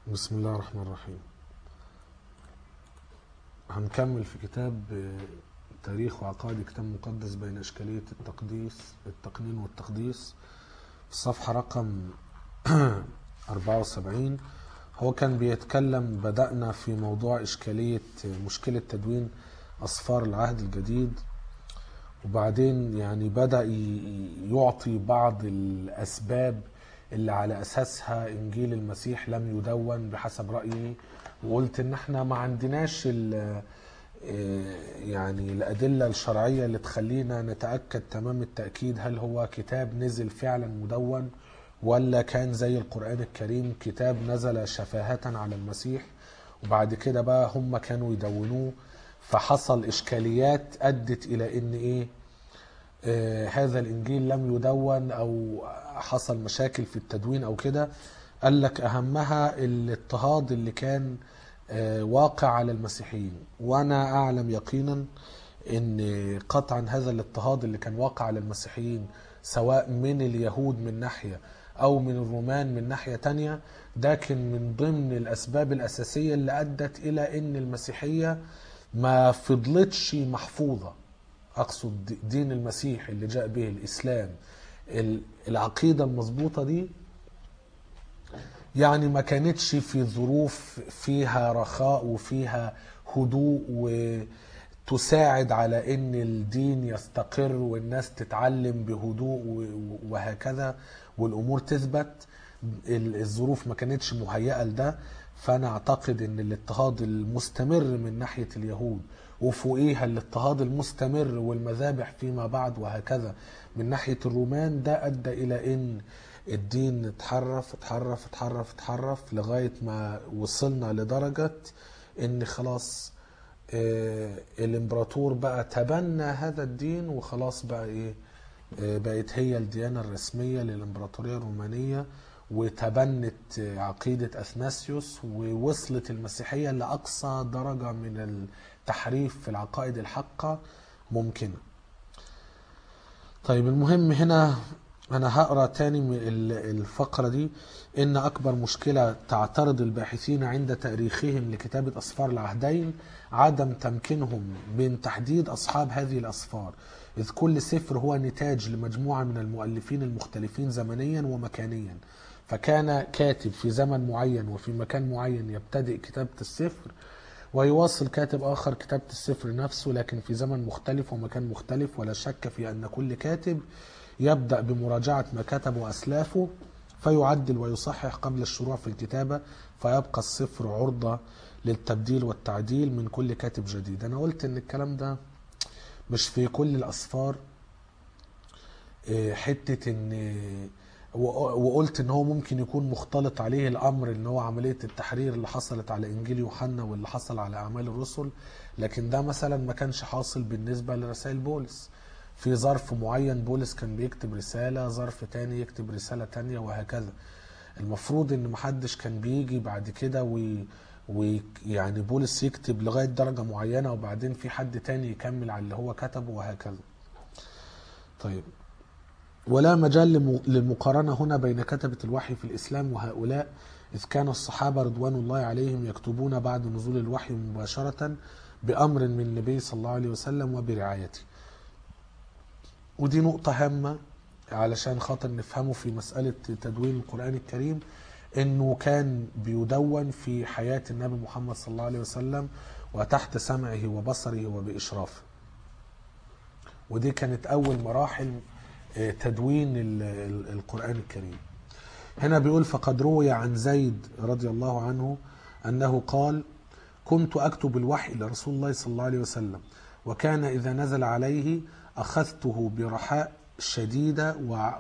بسم الله الرحمن الرحيم هنكمل في كتاب آه، تاريخ وعقائد كتاب مقدس بين إشكالية التقديس التقنين والتقديس الصفحة رقم 74 هو كان بيتكلم بدأنا في موضوع إشكالية آه، مشكلة تدوين أصفار العهد الجديد وبعدين يعني بدأ ي- يعطي بعض الأسباب اللي على أساسها إنجيل المسيح لم يدون بحسب رأيي وقلت إن إحنا ما عندناش ال- آه، يعني الأدلة الشرعية اللي تخلينا نتأكد تمام التأكيد هل هو كتاب نزل فعلا مدون ولا كان زي القرآن الكريم كتاب نزل شفاهة على المسيح وبعد كده بقى هم كانوا يدونوه فحصل إشكاليات أدت إلى إن إيه آه، هذا الانجيل لم يدون او حصل مشاكل في التدوين او كده قال لك اهمها الاضطهاد اللي كان آه، واقع على المسيحيين وانا اعلم يقينا ان قطعا هذا الاضطهاد اللي كان واقع على المسيحيين سواء من اليهود من ناحية او من الرومان من ناحية تانية ده كان من ضمن الاسباب الاساسية اللي ادت الى ان المسيحية ما فضلتش محفوظة اقصد دين المسيح اللي جاء به الاسلام ال- العقيده المظبوطه دي يعني ما كانتش في ظروف فيها رخاء وفيها هدوء وتساعد على ان الدين يستقر والناس تتعلم بهدوء و- وهكذا والامور تثبت ال- الظروف ما كانتش مهيئه لده فانا اعتقد ان الاضطهاد المستمر من ناحيه اليهود وفوقيها الاضطهاد المستمر والمذابح فيما بعد وهكذا من ناحيه الرومان ده ادى الى ان الدين اتحرف اتحرف اتحرف اتحرف لغايه ما وصلنا لدرجه ان خلاص آه، الامبراطور بقى تبنى هذا الدين وخلاص بقى ايه آه، بقت هي الديانة الرسمية للإمبراطورية الرومانية وتبنت آه، عقيدة أثناسيوس ووصلت المسيحية لأقصى درجة من التحريف في العقائد الحقة ممكنة طيب المهم هنا أنا هقرأ تاني من ال- الفقرة دي إن أكبر مشكلة تعترض الباحثين عند تأريخهم لكتابة أسفار العهدين عدم تمكينهم من تحديد أصحاب هذه الأسفار إذ كل سفر هو نتاج لمجموعة من المؤلفين المختلفين زمنيا ومكانيا فكان كاتب في زمن معين وفي مكان معين يبتدئ كتابة السفر ويواصل كاتب آخر كتابة السفر نفسه لكن في زمن مختلف ومكان مختلف ولا شك في أن كل كاتب يبدأ بمراجعة ما كتبه أسلافه فيعدل ويصحح قبل الشروع في الكتابة فيبقى السفر عرضة للتبديل والتعديل من كل كاتب جديد أنا قلت أن الكلام ده مش في كل الأسفار إيه، حتة ان و- وقلت ان هو ممكن يكون مختلط عليه الامر ان هو عملية التحرير اللي حصلت على انجيل يوحنا واللي حصل على اعمال الرسل لكن ده مثلا ما كانش حاصل بالنسبة لرسائل بولس في ظرف معين بولس كان بيكتب رسالة ظرف تاني يكتب رسالة تانية وهكذا المفروض ان محدش كان بيجي بعد كده وي ويعني بولس يكتب لغاية درجة معينة وبعدين في حد تاني يكمل على اللي هو كتبه وهكذا طيب ولا مجال لم- للمقارنة هنا بين كتبة الوحي في الإسلام وهؤلاء إذ كان الصحابة رضوان الله عليهم يكتبون بعد نزول الوحي مباشرة بأمر من النبي صلى الله عليه وسلم وبرعايته ودي نقطة هامة علشان خاطر نفهمه في مسألة تدوين القرآن الكريم انه كان بيدون في حياة النبي محمد صلى الله عليه وسلم وتحت سمعه وبصره وبإشرافه ودي كانت أول مراحل آه، تدوين ال- ال- القرآن الكريم هنا بيقول فقد روي عن زيد رضي الله عنه أنه قال كنت أكتب الوحي لرسول الله صلى الله عليه وسلم وكان إذا نزل عليه أخذته برحاء شديدة و-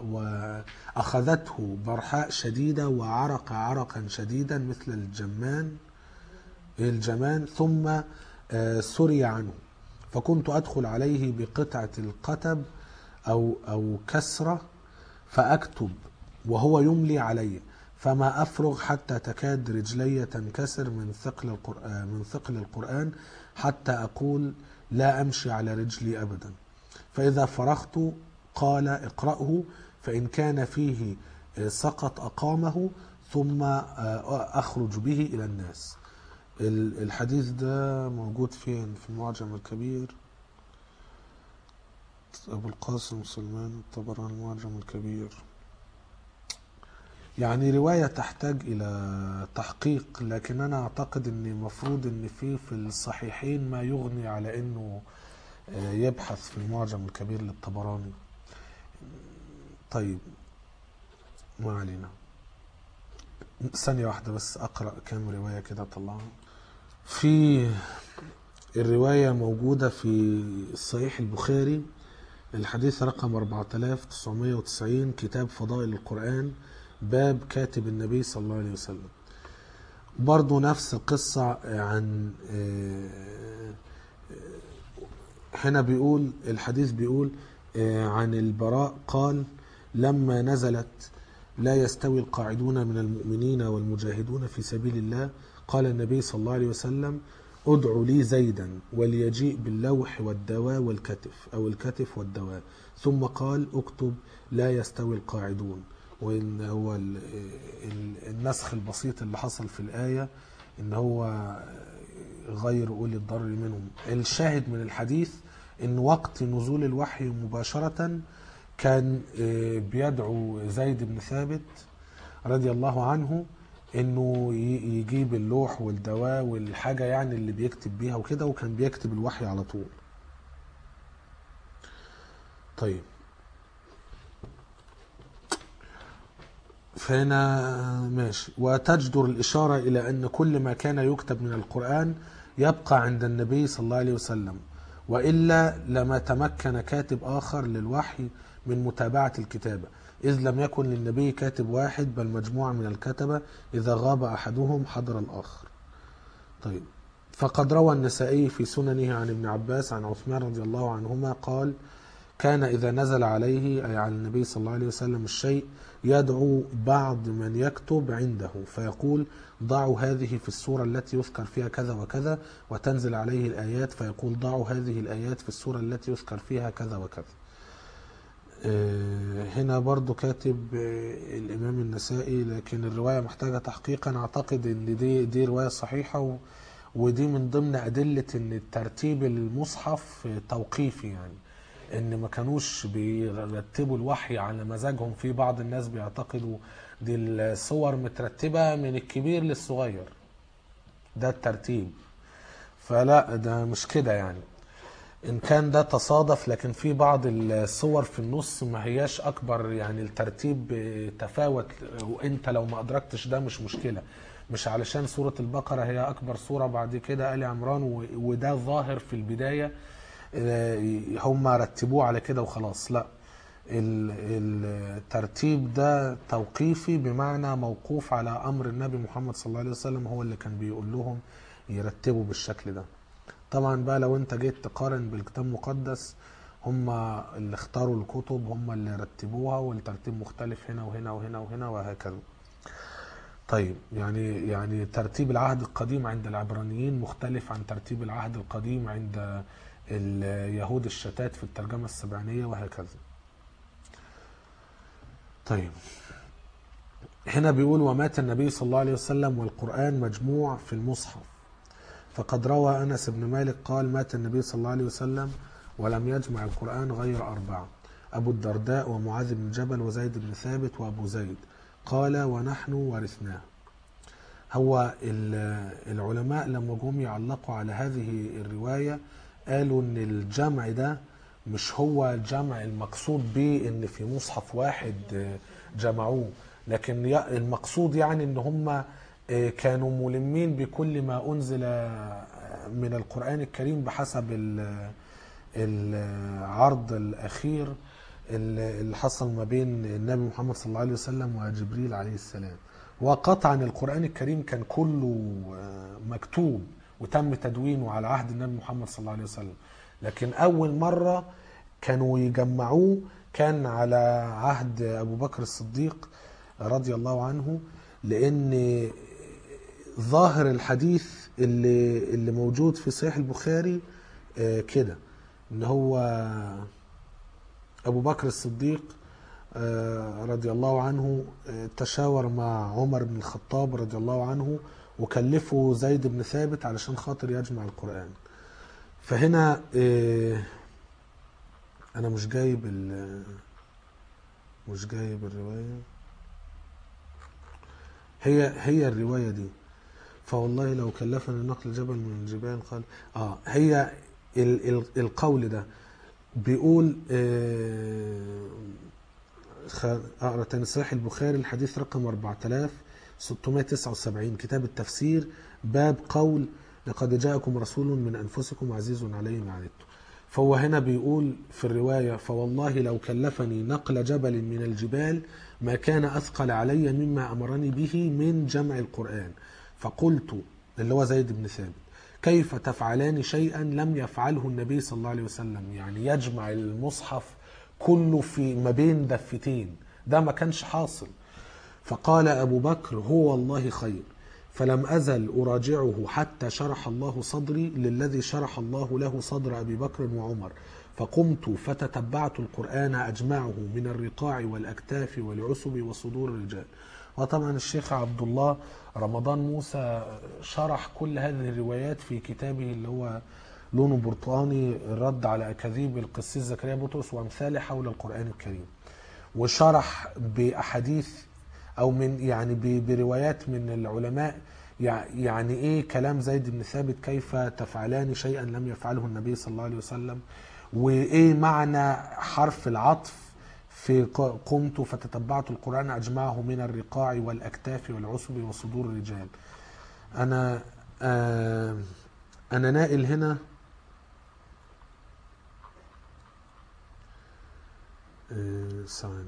وأخذته برحاء شديدة وعرق عرقا شديدا مثل الجمان الجمان ثم آه، سري عنه فكنت أدخل عليه بقطعة القتب أو أو كسرة فأكتب وهو يملي علي فما أفرغ حتى تكاد رجلي تنكسر من ثقل القرآن من ثقل القرآن حتى أقول لا أمشي على رجلي أبدا فإذا فرغت قال اقرأه فإن كان فيه سقط أقامه ثم آه، أخرج به إلى الناس ال- الحديث ده موجود فين في المعجم الكبير أبو القاسم سلمان الطبراني المعجم الكبير يعني رواية تحتاج إلى تحقيق لكن أنا أعتقد أن المفروض أن في في الصحيحين ما يغني على أنه آه، يبحث في المعجم الكبير للطبراني طيب ما علينا ثانية واحدة بس أقرأ كام رواية كده أطلعها في الرواية موجودة في صحيح البخاري الحديث رقم 4990 كتاب فضائل القرآن باب كاتب النبي صلى الله عليه وسلم برضو نفس القصة عن آه، هنا بيقول الحديث بيقول آه، عن البراء قال لما نزلت لا يستوي القاعدون من المؤمنين والمجاهدون في سبيل الله قال النبي صلى الله عليه وسلم ادعوا لي زيدا وليجيء باللوح والدواء والكتف أو الكتف والدواء ثم قال اكتب لا يستوي القاعدون وإن هو ال- ال- النسخ البسيط اللي حصل في الآية إن هو غير أولي الضرر منهم الشاهد من الحديث إن وقت نزول الوحي مباشرة كان آه، بيدعو زيد بن ثابت رضي الله عنه انه ي- يجيب اللوح والدواء والحاجة يعني اللي بيكتب بيها وكده وكان بيكتب الوحي على طول طيب فهنا ماشي وتجدر الإشارة إلى أن كل ما كان يكتب من القرآن يبقى عند النبي صلى الله عليه وسلم وإلا لما تمكن كاتب آخر للوحي من متابعة الكتابة إذ لم يكن للنبي كاتب واحد بل مجموعة من الكتبة إذا غاب أحدهم حضر الآخر طيب فقد روى النسائي في سننه عن ابن عباس عن عثمان رضي الله عنهما قال كان إذا نزل عليه أي على النبي صلى الله عليه وسلم الشيء يدعو بعض من يكتب عنده فيقول ضعوا هذه في السورة التي يذكر فيها كذا وكذا وتنزل عليه الآيات فيقول ضعوا هذه الآيات في السورة التي يذكر فيها كذا وكذا آه، هنا برضو كاتب آه، الإمام النسائي لكن الرواية محتاجة تحقيقا أعتقد إن دي دي رواية صحيحة و ودي من ضمن أدلة إن الترتيب المصحف آه، توقيفي يعني إن ما كانوش بيرتبوا الوحي على مزاجهم في بعض الناس بيعتقدوا دي الصور مترتبة من الكبير للصغير ده الترتيب فلا ده مش كده يعني ان كان ده تصادف لكن في بعض الصور في النص ما هياش اكبر يعني الترتيب تفاوت وانت لو ما ادركتش ده مش مشكله مش علشان سوره البقره هي اكبر سوره بعد كده ال عمران و- وده ظاهر في البدايه آه، هم رتبوه على كده وخلاص لا ال- الترتيب ده توقيفي بمعنى موقوف على امر النبي محمد صلى الله عليه وسلم هو اللي كان بيقول لهم يرتبوا بالشكل ده طبعا بقى لو انت جيت تقارن بالكتاب المقدس هم اللي اختاروا الكتب هم اللي رتبوها والترتيب مختلف هنا وهنا وهنا وهنا وهكذا طيب يعني يعني ترتيب العهد القديم عند العبرانيين مختلف عن ترتيب العهد القديم عند اليهود الشتات في الترجمة السبعينية وهكذا طيب هنا بيقول ومات النبي صلى الله عليه وسلم والقرآن مجموع في المصحف فقد روى أنس بن مالك قال مات النبي صلى الله عليه وسلم ولم يجمع القرآن غير أربعة أبو الدرداء ومعاذ بن جبل وزيد بن ثابت وأبو زيد قال ونحن ورثناه هو ال- العلماء لما جم يعلقوا على هذه الرواية قالوا ان الجمع ده مش هو الجمع المقصود به ان في مصحف واحد آه، جمعوه لكن ي- المقصود يعني ان هم آه، كانوا ملمين بكل ما انزل آه، من القرآن الكريم بحسب ال- العرض الاخير اللي اللي حصل ما بين النبي محمد صلى الله عليه وسلم وجبريل عليه السلام وقطعا القرآن الكريم كان كله آه، مكتوب وتم تدوينه على عهد النبي محمد صلى الله عليه وسلم لكن أول مرة كانوا يجمعوه كان على عهد أبو بكر الصديق رضي الله عنه لأن ظاهر الحديث اللي اللي موجود في صحيح البخاري آه، كده ان هو ابو بكر الصديق آه، رضي الله عنه آه، تشاور مع عمر بن الخطاب رضي الله عنه وكلفه زيد بن ثابت علشان خاطر يجمع القرآن فهنا آه، أنا مش جايب ال مش جايب الرواية هي هي الرواية دي فوالله لو كلفني نقل جبل من الجبال قال اه هي ال ال القول ده بيقول آه خ- اقرا تاني صحيح البخاري الحديث رقم 4679 كتاب التفسير باب قول لقد جاءكم رسول من انفسكم عزيز عليه ما عنتم فهو هنا بيقول في الروايه فوالله لو كلفني نقل جبل من الجبال ما كان اثقل علي مما امرني به من جمع القران فقلت اللي هو زيد بن ثابت كيف تفعلان شيئا لم يفعله النبي صلى الله عليه وسلم يعني يجمع المصحف كله في ما بين دفتين ده ما كانش حاصل فقال أبو بكر هو والله خير فلم أزل أراجعه حتى شرح الله صدري للذي شرح الله له صدر أبي بكر وعمر فقمت فتتبعت القرآن أجمعه من الرقاع والأكتاف والعسب وصدور الرجال وطبعا الشيخ عبد الله رمضان موسى شرح كل هذه الروايات في كتابه اللي هو لونه برتقاني الرد على أكاذيب القسيس زكريا بطرس وأمثاله حول القرآن الكريم وشرح بأحاديث أو من يعني ب- بروايات من العلماء يع- يعني إيه كلام زيد بن ثابت كيف تفعلان شيئا لم يفعله النبي صلى الله عليه وسلم وإيه معنى حرف العطف في ق- قمت فتتبعت القرآن أجمعه من الرقاع والأكتاف والعصب وصدور الرجال أنا آه أنا نائل هنا آه، ثواني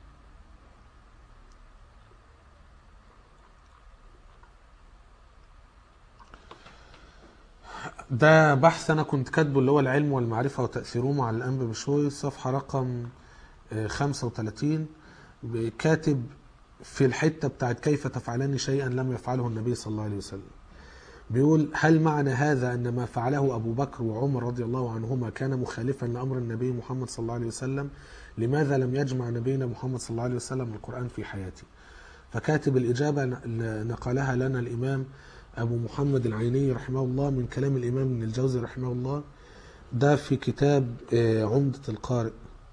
ده بحث انا كنت كاتبه اللي هو العلم والمعرفه وتاثيرهما على الانبا بشوي صفحه رقم آه، 35 كاتب في الحته بتاعت كيف تفعلان شيئا لم يفعله النبي صلى الله عليه وسلم بيقول هل معنى هذا ان ما فعله ابو بكر وعمر رضي الله عنهما كان مخالفا لامر النبي محمد صلى الله عليه وسلم لماذا لم يجمع نبينا محمد صلى الله عليه وسلم القران في حياته فكاتب الإجابة ن- نقلها لنا الإمام أبو محمد العيني رحمه الله من كلام الإمام ابن الجوزي رحمه الله ده في كتاب آه، عمدة القارئ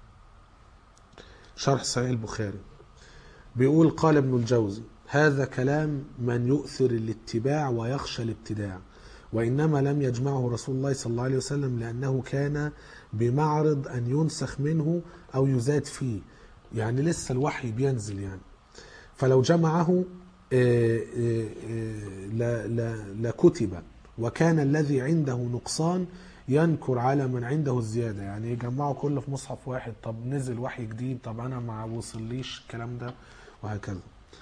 شرح صحيح البخاري بيقول قال ابن الجوزي هذا كلام من يؤثر الاتباع ويخشى الابتداع وإنما لم يجمعه رسول الله صلى الله عليه وسلم لأنه كان بمعرض أن ينسخ منه أو يزاد فيه يعني لسه الوحي بينزل يعني فلو جمعه آه، آه، آه، لا- لا- لكتب وكان الذي عنده نقصان ينكر على من عنده الزيادة يعني يجمعوا كله في مصحف واحد طب نزل وحي جديد طب أنا ما وصليش الكلام ده وهكذا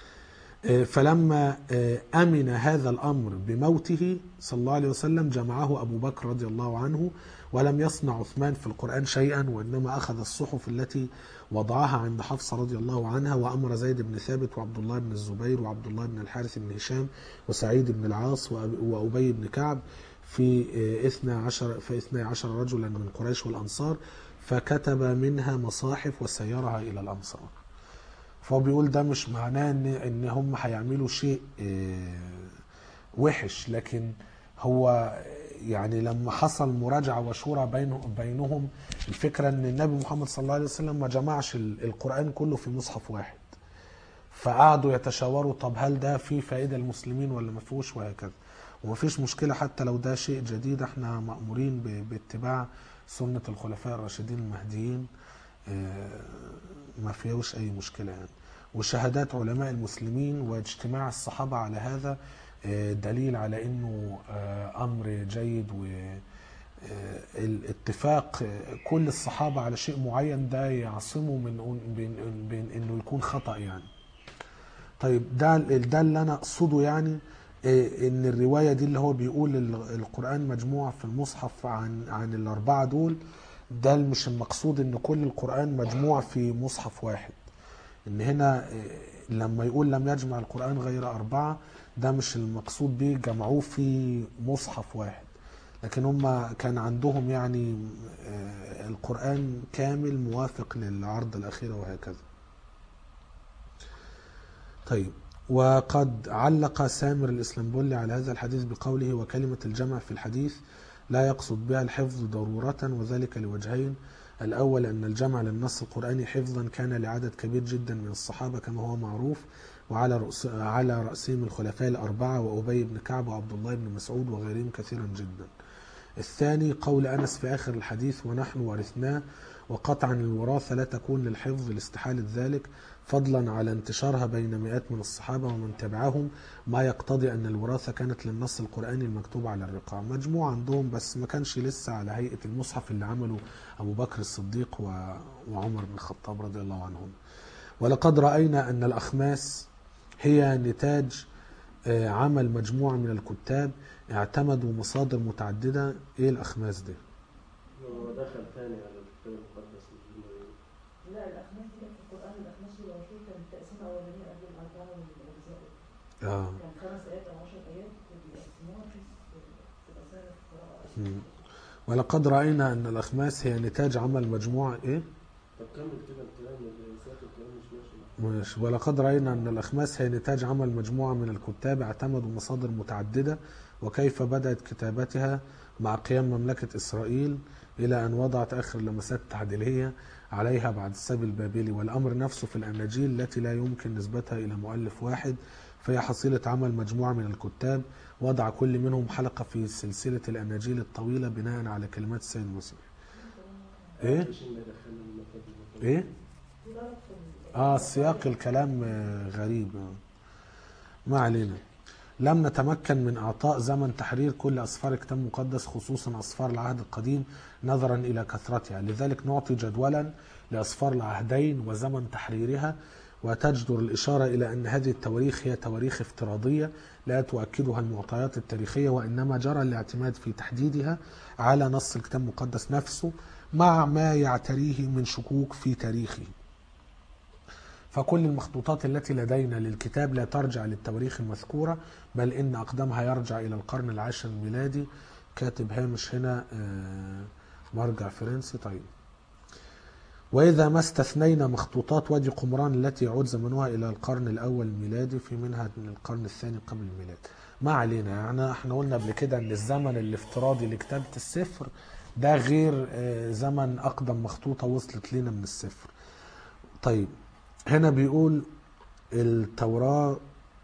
آه، فلما آه، أمن هذا الأمر بموته صلى الله عليه وسلم جمعه أبو بكر رضي الله عنه ولم يصنع عثمان في القرآن شيئا وإنما أخذ الصحف التي وضعها عند حفصة رضي الله عنها وأمر زيد بن ثابت وعبد الله بن الزبير وعبد الله بن الحارث بن هشام وسعيد بن العاص وأب- وأبي بن كعب في آه، اثنا عشر في اثني عشر رجلا من قريش والأنصار فكتب منها مصاحف وسيرها إلى الأمصار فهو بيقول ده مش معناه ان ان هم هيعملوا شيء آه، وحش لكن هو يعني لما حصل مراجعه وشورى بينه بينهم الفكره ان النبي محمد صلى الله عليه وسلم ما جمعش ال- القران كله في مصحف واحد فقعدوا يتشاوروا طب هل ده فيه فائده للمسلمين ولا ما فيهوش وهكذا ومفيش مشكله حتى لو ده شيء جديد احنا مامورين ب- باتباع سنه الخلفاء الراشدين المهديين آه، ما فيهوش اي مشكله يعني وشهادات علماء المسلمين واجتماع الصحابه على هذا آه، دليل على انه آه، امر جيد و آه، الاتفاق آه، كل الصحابه على شيء معين ده يعصمه من بين بين انه يكون خطا يعني طيب ده ده اللي انا اقصده يعني إيه، ان الروايه دي اللي هو بيقول ال- القران مجموع في المصحف عن عن الاربعه دول ده مش المقصود ان كل القران مجموع في مصحف واحد ان هنا إيه، لما يقول لم يجمع القران غير اربعه ده مش المقصود بيه جمعوه في مصحف واحد لكن هم كان عندهم يعني آه، القران كامل موافق للعرض الاخيره وهكذا طيب وقد علق سامر الإسلامبولي على هذا الحديث بقوله وكلمة الجمع في الحديث لا يقصد بها الحفظ ضرورة وذلك لوجهين الأول أن الجمع للنص القرآني حفظا كان لعدد كبير جدا من الصحابة كما هو معروف وعلى رأس على رأسهم الخلفاء الأربعة وأبي بن كعب وعبد الله بن مسعود وغيرهم كثيرا جدا الثاني قول أنس في آخر الحديث ونحن ورثناه وقطعا الوراثة لا تكون للحفظ لاستحالة ذلك فضلا على انتشارها بين مئات من الصحابة ومن تبعهم ما يقتضي أن الوراثة كانت للنص القرآني المكتوب على الرقاع مجموعة عندهم بس ما كانش لسه على هيئة المصحف اللي عمله أبو بكر الصديق و- وعمر بن الخطاب رضي الله عنهم ولقد رأينا أن الأخماس هي نتاج آه، عمل مجموعة من الكتاب اعتمدوا مصادر متعددة ايه الأخماس دي هو دخل تاني على الكتاب المقدس الجمهوري لا الأخماس دي كانت في القرآن الأخماس والعشور كانت تقسيمة أولانية قبل الأربعة والأجزاء آه. كان خمس آيات أو عشر آيات بيقسموها في في مسائل القراءة مم. ولقد رأينا أن الأخماس هي نتاج عمل مجموعة إيه؟ طب كمل كده الكلام اللي ساعة الكلام مش ماشي ماشي. ولقد رأينا أن الأخماس هي نتاج عمل مجموعة من الكتاب اعتمدوا مصادر متعددة وكيف بدأت كتابتها مع قيام مملكة إسرائيل إلى أن وضعت آخر اللمسات التعديلية عليها بعد السبي البابلي والأمر نفسه في الأناجيل التي لا يمكن نسبتها إلى مؤلف واحد فهي حصيلة عمل مجموعة من الكتاب وضع كل منهم حلقة في سلسلة الأناجيل الطويلة بناء على كلمات السيد المسيح إيه؟ مش إن دخلنا المكتب إيه؟ في ضرب في ال- اه سياق الكلام آه، غريب آه. ما علينا لم نتمكن من اعطاء زمن تحرير كل اسفار الكتاب المقدس خصوصا اسفار العهد القديم نظرا الى كثرتها لذلك نعطي جدولا لاسفار العهدين وزمن تحريرها وتجدر الاشاره الى ان هذه التواريخ هي تواريخ افتراضيه لا تؤكدها المعطيات التاريخيه وانما جرى الاعتماد في تحديدها على نص الكتاب المقدس نفسه مع ما يعتريه من شكوك في تاريخه فكل المخطوطات التي لدينا للكتاب لا ترجع للتواريخ المذكورة بل إن أقدمها يرجع إلى القرن العاشر الميلادي كاتب هامش هنا آه، مرجع فرنسي طيب وإذا ما استثنينا مخطوطات وادي قمران التي يعود زمنها إلى القرن الأول الميلادي في منها من القرن الثاني قبل الميلاد ما علينا يعني احنا قلنا قبل كده ان الزمن الافتراضي لكتابة السفر ده غير آه، زمن أقدم مخطوطة وصلت لنا من السفر طيب هنا بيقول التوراة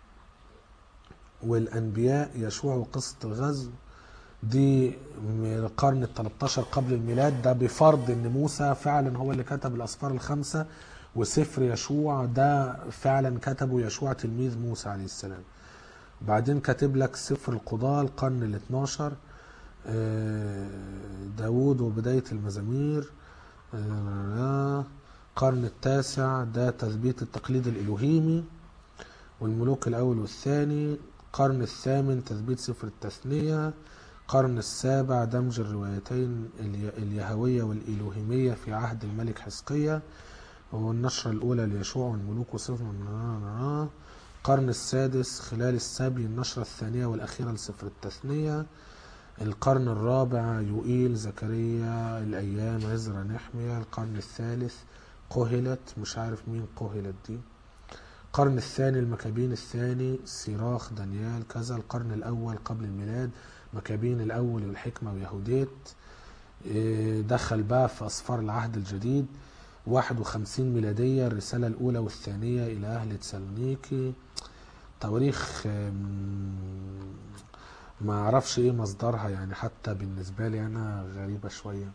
والأنبياء يشوع وقصة الغزو دي من القرن ال 13 قبل الميلاد ده بفرض ان موسى فعلا هو اللي كتب الاسفار الخمسه وسفر يشوع ده فعلا كتبه يشوع تلميذ موسى عليه السلام بعدين كاتب لك سفر القضاء القرن ال 12 آه، داوود وبداية المزامير آه، القرن التاسع ده تثبيت التقليد الإلهيمي والملوك الأول والثاني القرن الثامن تثبيت سفر التثنية القرن السابع دمج الروايتين الي- اليهوية والإلوهيمية في عهد الملك حزقية والنشرة الأولى ليشوع والملوك وسفر القرن السادس خلال السبي النشرة الثانية والأخيرة لسفر التثنية القرن الرابع يوئيل زكريا الأيام عزرا نحمية القرن الثالث قهلت مش عارف مين قهلت دي القرن الثاني المكابين الثاني سيراخ دانيال كذا القرن الأول قبل الميلاد مكابين الأول والحكمة ويهوديت إيه، دخل بقى في أسفار العهد الجديد 51 ميلادية الرسالة الأولى والثانية إلى أهل تسالونيكي تواريخ آم، ما اعرفش ايه مصدرها يعني حتى بالنسبة لي انا غريبة شوية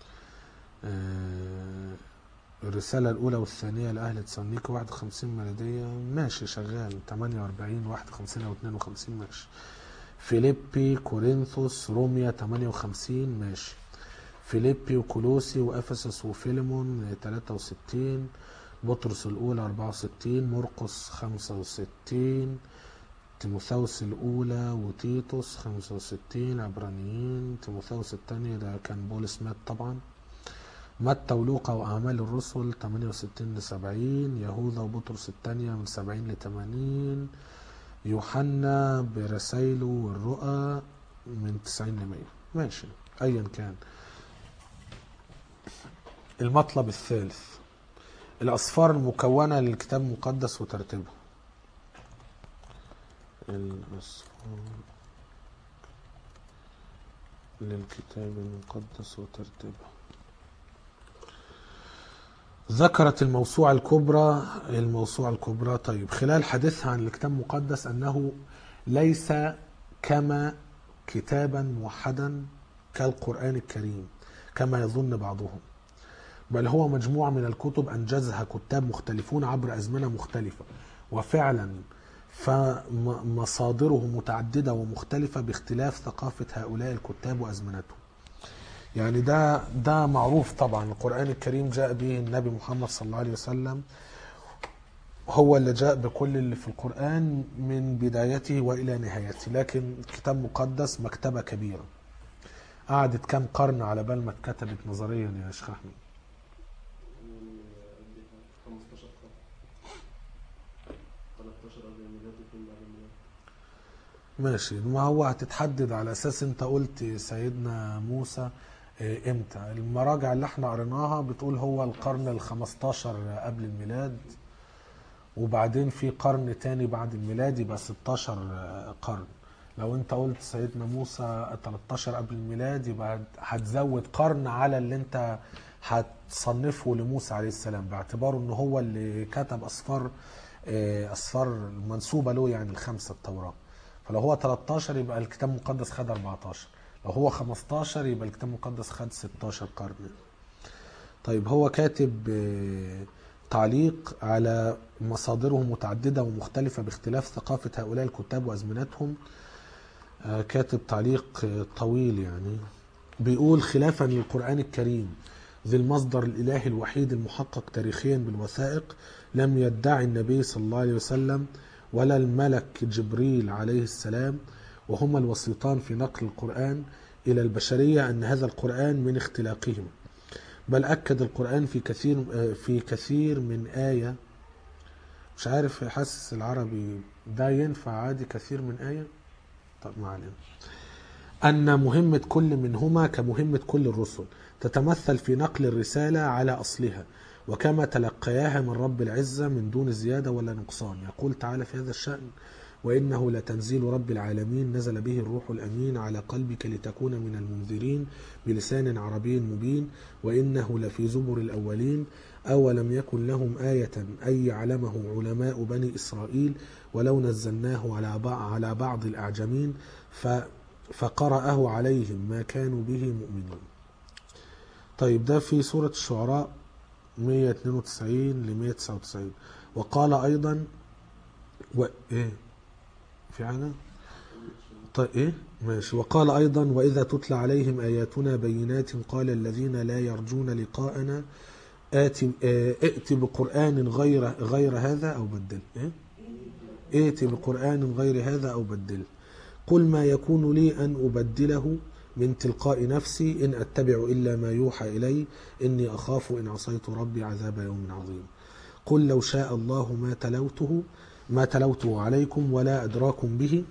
آه، الرسالة الأولى والثانية لأهل تسالونيكي 51 ميلادية ماشي شغال 48 51 أو 52 ماشي فيليبي كورنثوس روميا 58 ماشي فيليبي وكولوسي وأفسس وفيلمون 63 بطرس الأولى 64 مرقس 65 تيموثاوس الأولى وتيتوس 65 عبرانيين تيموثاوس الثانية ده كان بولس مات طبعا متى ولوقا وأعمال الرسل 68 ل 70 يهوذا وبطرس الثانية من 70 ل 80 يوحنا برسايله والرؤى من 90 ل 100 ماشي أيا كان المطلب الثالث الأسفار المكونة للكتاب المقدس وترتيبها الأسفار للكتاب المقدس وترتيبه ذكرت الموسوعة الكبرى الموسوعة الكبرى طيب خلال حديثها عن الكتاب المقدس أنه ليس كما كتابا موحدا كالقرآن الكريم كما يظن بعضهم بل هو مجموعة من الكتب أنجزها كتاب مختلفون عبر أزمنة مختلفة وفعلا فمصادره متعددة ومختلفة باختلاف ثقافة هؤلاء الكتاب وأزمنتهم يعني ده ده معروف طبعا القرآن الكريم جاء به النبي محمد صلى الله عليه وسلم هو اللي جاء بكل اللي في القرآن من بدايته وإلى نهايته لكن كتاب مقدس مكتبة كبيرة قعدت كام قرن على بال ما اتكتبت نظريا يا شيخ أحمد يعني قد 15 قرن 13 قبل الميلاد واثنين بعد الميلاد ماشي ما هو هتتحدد على اساس انت قلت سيدنا موسى آه، امتى المراجع اللي احنا قريناها بتقول هو القرن ال 15 قبل الميلاد وبعدين في قرن تاني بعد الميلاد يبقى 16 قرن لو انت قلت سيدنا موسى 13 قبل الميلاد يبقى هتزود قرن على اللي انت هتصنفه لموسى عليه السلام باعتباره ان هو اللي كتب اسفار آه، اسفار منسوبه له يعني الخمسه التوراه فلو هو 13 يبقى الكتاب المقدس خد 14 لو هو 15 يبقى الكتاب المقدس خد 16 قرن طيب هو كاتب آه، تعليق على مصادره متعددة ومختلفة باختلاف ثقافة هؤلاء الكتاب وأزمنتهم آه، كاتب تعليق آه، طويل يعني بيقول خلافا للقرآن الكريم ذي المصدر الإلهي الوحيد المحقق تاريخيا بالوثائق لم يدعي النبي صلى الله عليه وسلم ولا الملك جبريل عليه السلام وهما الوسيطان في نقل القرآن إلى البشرية أن هذا القرآن من اختلاقهم بل أكد القرآن في كثير في كثير من آية مش عارف حاسس العربي ده ينفع عادي كثير من آية طب ما علينا أن مهمة كل منهما كمهمة كل الرسل تتمثل في نقل الرسالة على أصلها وكما تلقياها من رب العزة من دون زيادة ولا نقصان يقول تعالى في هذا الشأن وإنه لتنزيل رب العالمين نزل به الروح الأمين على قلبك لتكون من المنذرين بلسان عربي مبين وإنه لفي زبر الأولين أولم يكن لهم آية أن يعلمه علماء بني إسرائيل ولو نزلناه على بعض, على بعض الأعجمين ف فقرأه عليهم ما كانوا به مؤمنون طيب ده في سورة الشعراء 192 ل 199 وقال أيضا و... إيه في حاجة طيب إيه ماشي وقال أيضا وإذا تتلى عليهم آياتنا بينات قال الذين لا يرجون لقاءنا آت آه، ائت بقرآن غير غير هذا أو بدل إيه ائت بقرآن غير هذا أو بدل قل ما يكون لي أن أبدله من تلقاء نفسي إن أتبع إلا ما يوحى إلي إني أخاف إن عصيت ربي عذاب يوم عظيم قل لو شاء الله ما تلوته ما تلوته عليكم ولا أدراكم به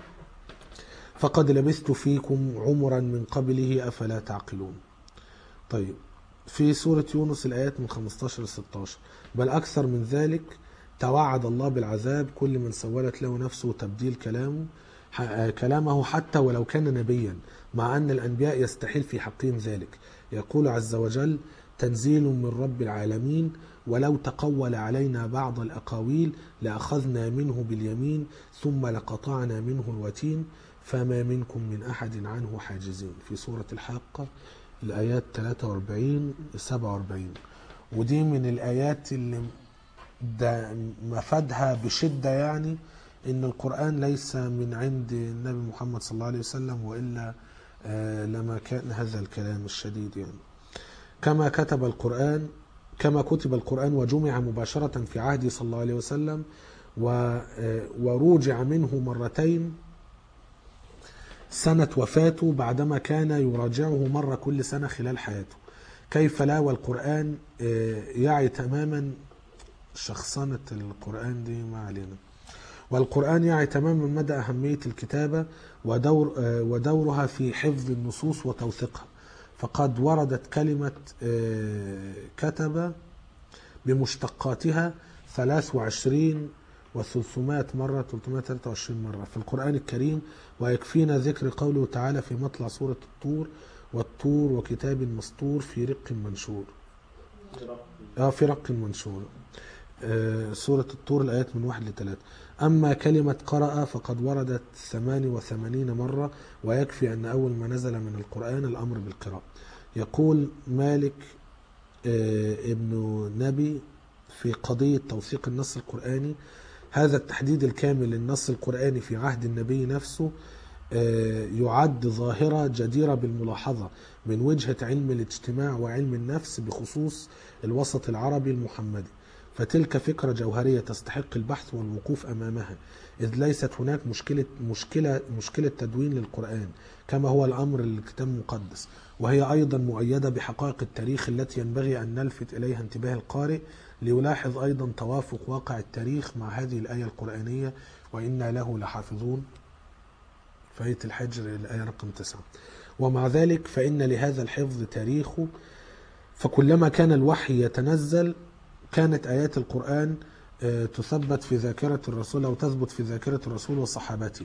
فقد لبثت فيكم عمرا من قبله أفلا تعقلون طيب في سورة يونس الآيات من 15 ل 16 بل أكثر من ذلك توعد الله بالعذاب كل من سولت له نفسه تبديل كلامه ح- كلامه حتى ولو كان نبيا مع أن الأنبياء يستحيل في حقهم ذلك يقول عز وجل تنزيل من رب العالمين ولو تقول علينا بعض الأقاويل لأخذنا منه باليمين ثم لقطعنا منه الوتين فما منكم من أحد عنه حاجزين في سورة الحاقة الآيات 43 47 ودي من الآيات اللي ده مفادها بشدة يعني إن القرآن ليس من عند النبي محمد صلى الله عليه وسلم وإلا آه، لما كان هذا الكلام الشديد يعني كما كتب القرآن كما كتب القرآن وجمع مباشرة في عهده صلى الله عليه وسلم و- آه، وروجع منه مرتين سنة وفاته بعدما كان يراجعه مرة كل سنة خلال حياته كيف لا والقرآن آه، يعي تماما شخصنة القرآن دي ما علينا والقرآن يعي تماما مدى أهمية الكتابة ودور آه، ودورها في حفظ النصوص وتوثيقها فقد وردت كلمة آه، كتب بمشتقاتها 23 و300 مرة 323 مرة في القرآن الكريم ويكفينا ذكر قوله تعالى في مطلع سورة الطور والطور وكتاب مسطور في رق منشور اه في رق منشور آه سورة الطور الآيات من واحد لثلاثة أما كلمة قرأ فقد وردت 88 مرة ويكفي أن أول ما نزل من القرآن الأمر بالقراءة يقول مالك آه ابن نبي في قضية توثيق النص القرآني هذا التحديد الكامل للنص القرآني في عهد النبي نفسه آه، يعد ظاهرة جديرة بالملاحظة من وجهة علم الاجتماع وعلم النفس بخصوص الوسط العربي المحمدي فتلك فكرة جوهرية تستحق البحث والوقوف أمامها إذ ليست هناك مشكلة مشكلة مشكلة تدوين للقرآن كما هو الأمر للكتاب المقدس وهي أيضا مؤيدة بحقائق التاريخ التي ينبغي أن نلفت إليها انتباه القارئ ليلاحظ أيضا توافق واقع التاريخ مع هذه الآية القرآنية وإنا له لحافظون في آية الحجر الآية رقم تسعة ومع ذلك فإن لهذا الحفظ تاريخه فكلما كان الوحي يتنزل كانت آيات القرآن آه، تثبت في ذاكرة الرسول أو تثبت في ذاكرة الرسول وصحابته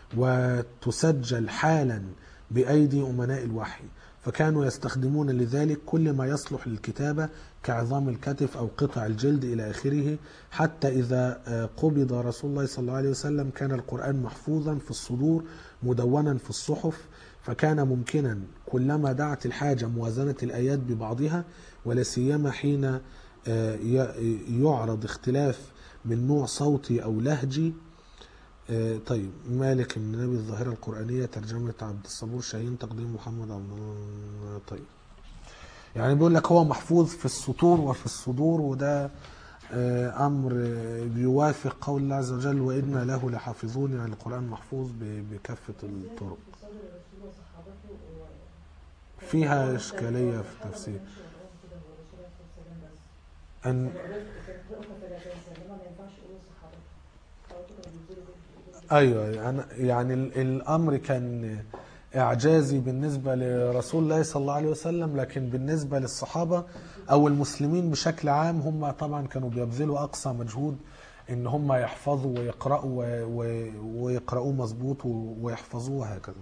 وتسجل حالا بأيدي أمناء الوحي فكانوا يستخدمون لذلك كل ما يصلح للكتابة كعظام الكتف أو قطع الجلد إلى آخره حتى إذا آه، قبض رسول الله صلى الله عليه وسلم كان القرآن محفوظا في الصدور مدونا في الصحف فكان ممكنا كلما دعت الحاجة موازنة الآيات ببعضها ولا سيما حين آه، ي- يعرض اختلاف من نوع صوتي أو لهجي آه، طيب مالك من نبي الظاهرة القرآنية ترجمة عبد الصبور شاهين تقديم محمد عبد الله طيب يعني بيقول لك هو محفوظ في السطور وفي الصدور وده آه، أمر آه، بيوافق قول الله عز وجل وإنا له لحافظون يعني القرآن محفوظ ب- بكافة الطرق صدر الرسول وصحابته و- فيها إشكالية في التفسير مش القرآن كده هو الرسول عليه الصلاة والسلام بس أن تقرأوا ثلاثة إنما ما ينفعش يقولوا صحابته صحابته كانوا بينزلوا بال- بال- ايوه أنا يعني ال- الامر كان اعجازي بالنسبه لرسول الله صلى الله عليه وسلم لكن بالنسبه للصحابه او المسلمين بشكل عام هم طبعا كانوا بيبذلوا اقصى مجهود ان هم يحفظوا ويقراوا و- و- ويقراوه مظبوط و- ويحفظوه وهكذا.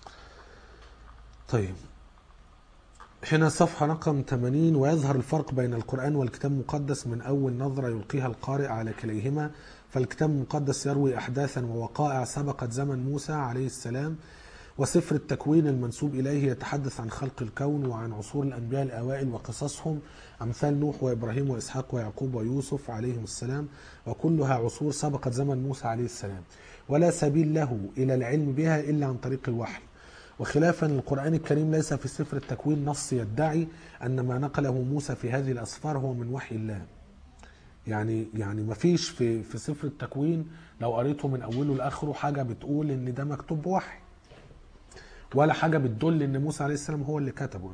طيب هنا صفحة رقم 80 ويظهر الفرق بين القرآن والكتاب المقدس من أول نظرة يلقيها القارئ على كليهما فالكتاب المقدس يروي أحداثا ووقائع سبقت زمن موسى عليه السلام وسفر التكوين المنسوب إليه يتحدث عن خلق الكون وعن عصور الأنبياء الأوائل وقصصهم أمثال نوح وإبراهيم وإسحاق ويعقوب ويوسف عليهم السلام وكلها عصور سبقت زمن موسى عليه السلام ولا سبيل له إلى العلم بها إلا عن طريق الوحي وخلافا للقرآن الكريم ليس في سفر التكوين نص يدعي أن ما نقله موسى في هذه الأسفار هو من وحي الله يعني يعني ما فيش في في سفر التكوين لو قريته من اوله لاخره حاجه بتقول ان ده مكتوب بوحي ولا حاجه بتدل ان موسى عليه السلام هو اللي كتبه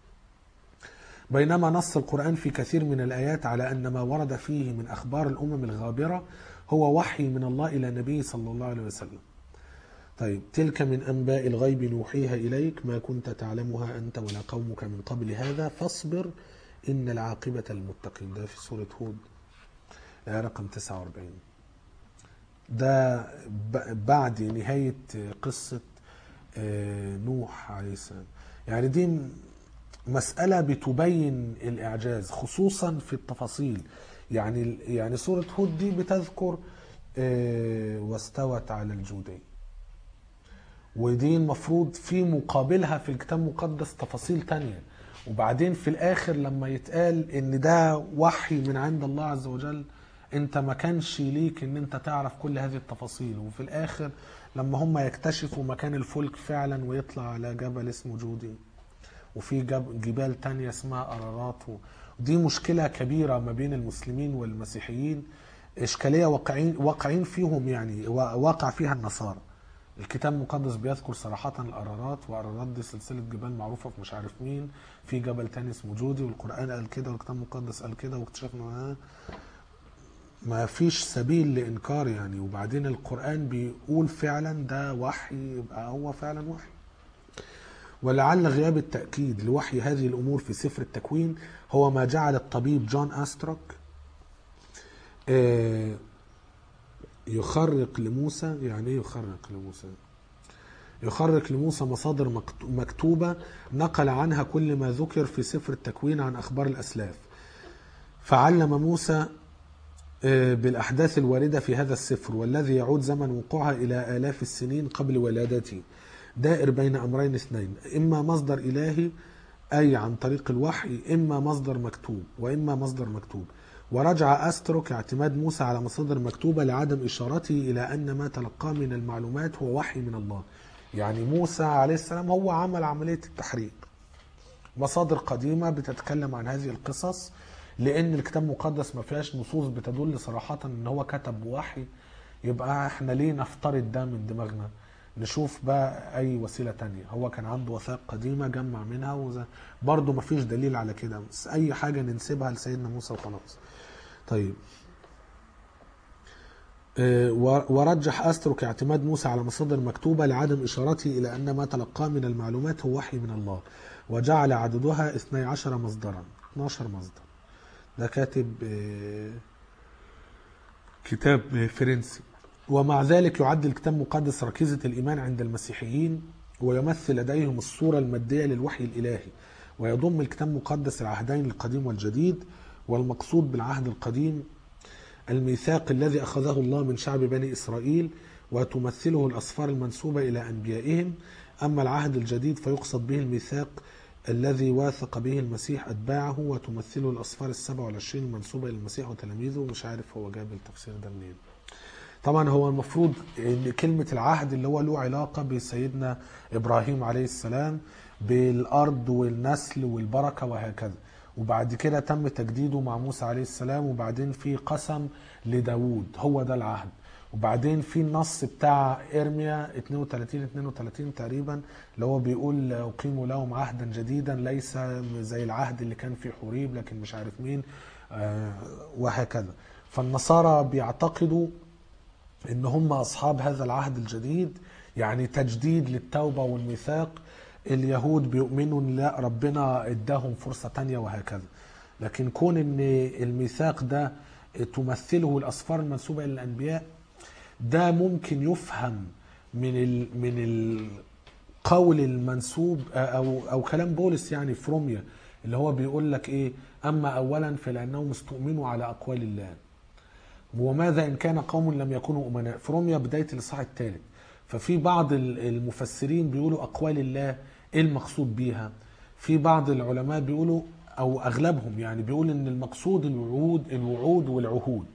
بينما نص القرآن في كثير من الآيات على أن ما ورد فيه من أخبار الأمم الغابرة هو وحي من الله إلى نبيه صلى الله عليه وسلم طيب تلك من أنباء الغيب نوحيها إليك ما كنت تعلمها أنت ولا قومك من قبل هذا فاصبر إن العاقبة للمتقين ده في سورة هود آية رقم 49 ده ب- بعد نهاية قصة آه، نوح عليه السلام يعني دي م- مسألة بتبين الإعجاز خصوصا في التفاصيل يعني يعني سورة هود دي بتذكر آه، واستوت على الجودين ودي المفروض في مقابلها في الكتاب المقدس تفاصيل تانية وبعدين في الآخر لما يتقال إن ده وحي من عند الله عز وجل أنت ما كانش ليك إن أنت تعرف كل هذه التفاصيل وفي الآخر لما هم يكتشفوا مكان الفلك فعلا ويطلع على جبل اسمه جودي وفي جب- جبال تانية اسمها أرارات و- ودي مشكلة كبيرة ما بين المسلمين والمسيحيين إشكالية واقعين واقعين فيهم يعني وا- واقع فيها النصارى الكتاب المقدس بيذكر صراحة الأرارات وأرارات دي سلسلة جبال معروفة في مش عارف مين في جبل تاني اسمه جودي والقرآن قال كده والكتاب المقدس قال كده واكتشفنا آه ما فيش سبيل لإنكار يعني وبعدين القرآن بيقول فعلا ده وحي يبقى هو فعلا وحي ولعل غياب التأكيد لوحي هذه الأمور في سفر التكوين هو ما جعل الطبيب جون أستروك آه، يخرق لموسى يعني ايه يخرق لموسى يخرق لموسى مصادر مكت- مكتوبة نقل عنها كل ما ذكر في سفر التكوين عن أخبار الأسلاف فعلم موسى آه، بالأحداث الواردة في هذا السفر والذي يعود زمن وقوعها إلى آلاف السنين قبل ولادته دائر بين أمرين اثنين إما مصدر إلهي أي عن طريق الوحي إما مصدر مكتوب وإما مصدر مكتوب ورجع أسترك اعتماد موسى على مصادر مكتوبة لعدم إشارته إلى أن ما تلقاه من المعلومات هو وحي من الله يعني موسى عليه السلام هو عمل عملية التحرير مصادر قديمة بتتكلم عن هذه القصص لأن الكتاب المقدس ما فيهاش نصوص بتدل صراحة إن هو كتب بوحي يبقى احنا ليه نفترض ده من دماغنا نشوف بقى أي وسيلة تانية هو كان عنده وثائق قديمة جمع منها وز... برضه ما فيش دليل على كده بس أي حاجة ننسبها لسيدنا موسى وخلاص طيب آه، ورجح أسترك اعتماد موسى على مصادر مكتوبة لعدم إشارته إلى أن ما تلقاه من المعلومات هو وحي من الله وجعل عددها 12 مصدرا 12 مصدر ده كاتب آه، كتاب فرنسي ومع ذلك يعد الكتاب المقدس ركيزة الإيمان عند المسيحيين ويمثل لديهم الصورة المادية للوحي الإلهي ويضم الكتاب المقدس العهدين القديم والجديد والمقصود بالعهد القديم الميثاق الذي أخذه الله من شعب بني إسرائيل وتمثله الأسفار المنسوبة إلى أنبيائهم أما العهد الجديد فيقصد به الميثاق الذي واثق به المسيح أتباعه وتمثله الأسفار السبع والعشرين المنسوبة إلى المسيح وتلاميذه ومش عارف هو جاب التفسير ده منين طبعا هو المفروض ان كلمة العهد اللي هو له علاقة بسيدنا ابراهيم عليه السلام بالارض والنسل والبركة وهكذا وبعد كده تم تجديده مع موسى عليه السلام وبعدين في قسم لداوود هو ده العهد وبعدين في النص بتاع ارميا 32 32 تقريبا اللي هو بيقول اقيم لهم عهدا جديدا ليس زي العهد اللي كان في حوريب لكن مش عارف مين آه، وهكذا فالنصارى بيعتقدوا ان هم اصحاب هذا العهد الجديد يعني تجديد للتوبه والميثاق اليهود بيؤمنوا ان لا ربنا اداهم فرصه تانية وهكذا لكن كون ان الميثاق ده تمثله الاسفار المنسوبه الى الانبياء ده ممكن يفهم من ال من القول المنسوب او او كلام بولس يعني في روميا اللي هو بيقول لك ايه اما اولا فلانهم استؤمنوا على اقوال الله وماذا ان كان قوم لم يكونوا امناء في روميا بدايه الاصحاح الثالث ففي بعض المفسرين بيقولوا اقوال الله ايه المقصود بيها في بعض العلماء بيقولوا او اغلبهم يعني بيقول ان المقصود الوعود الوعود والعهود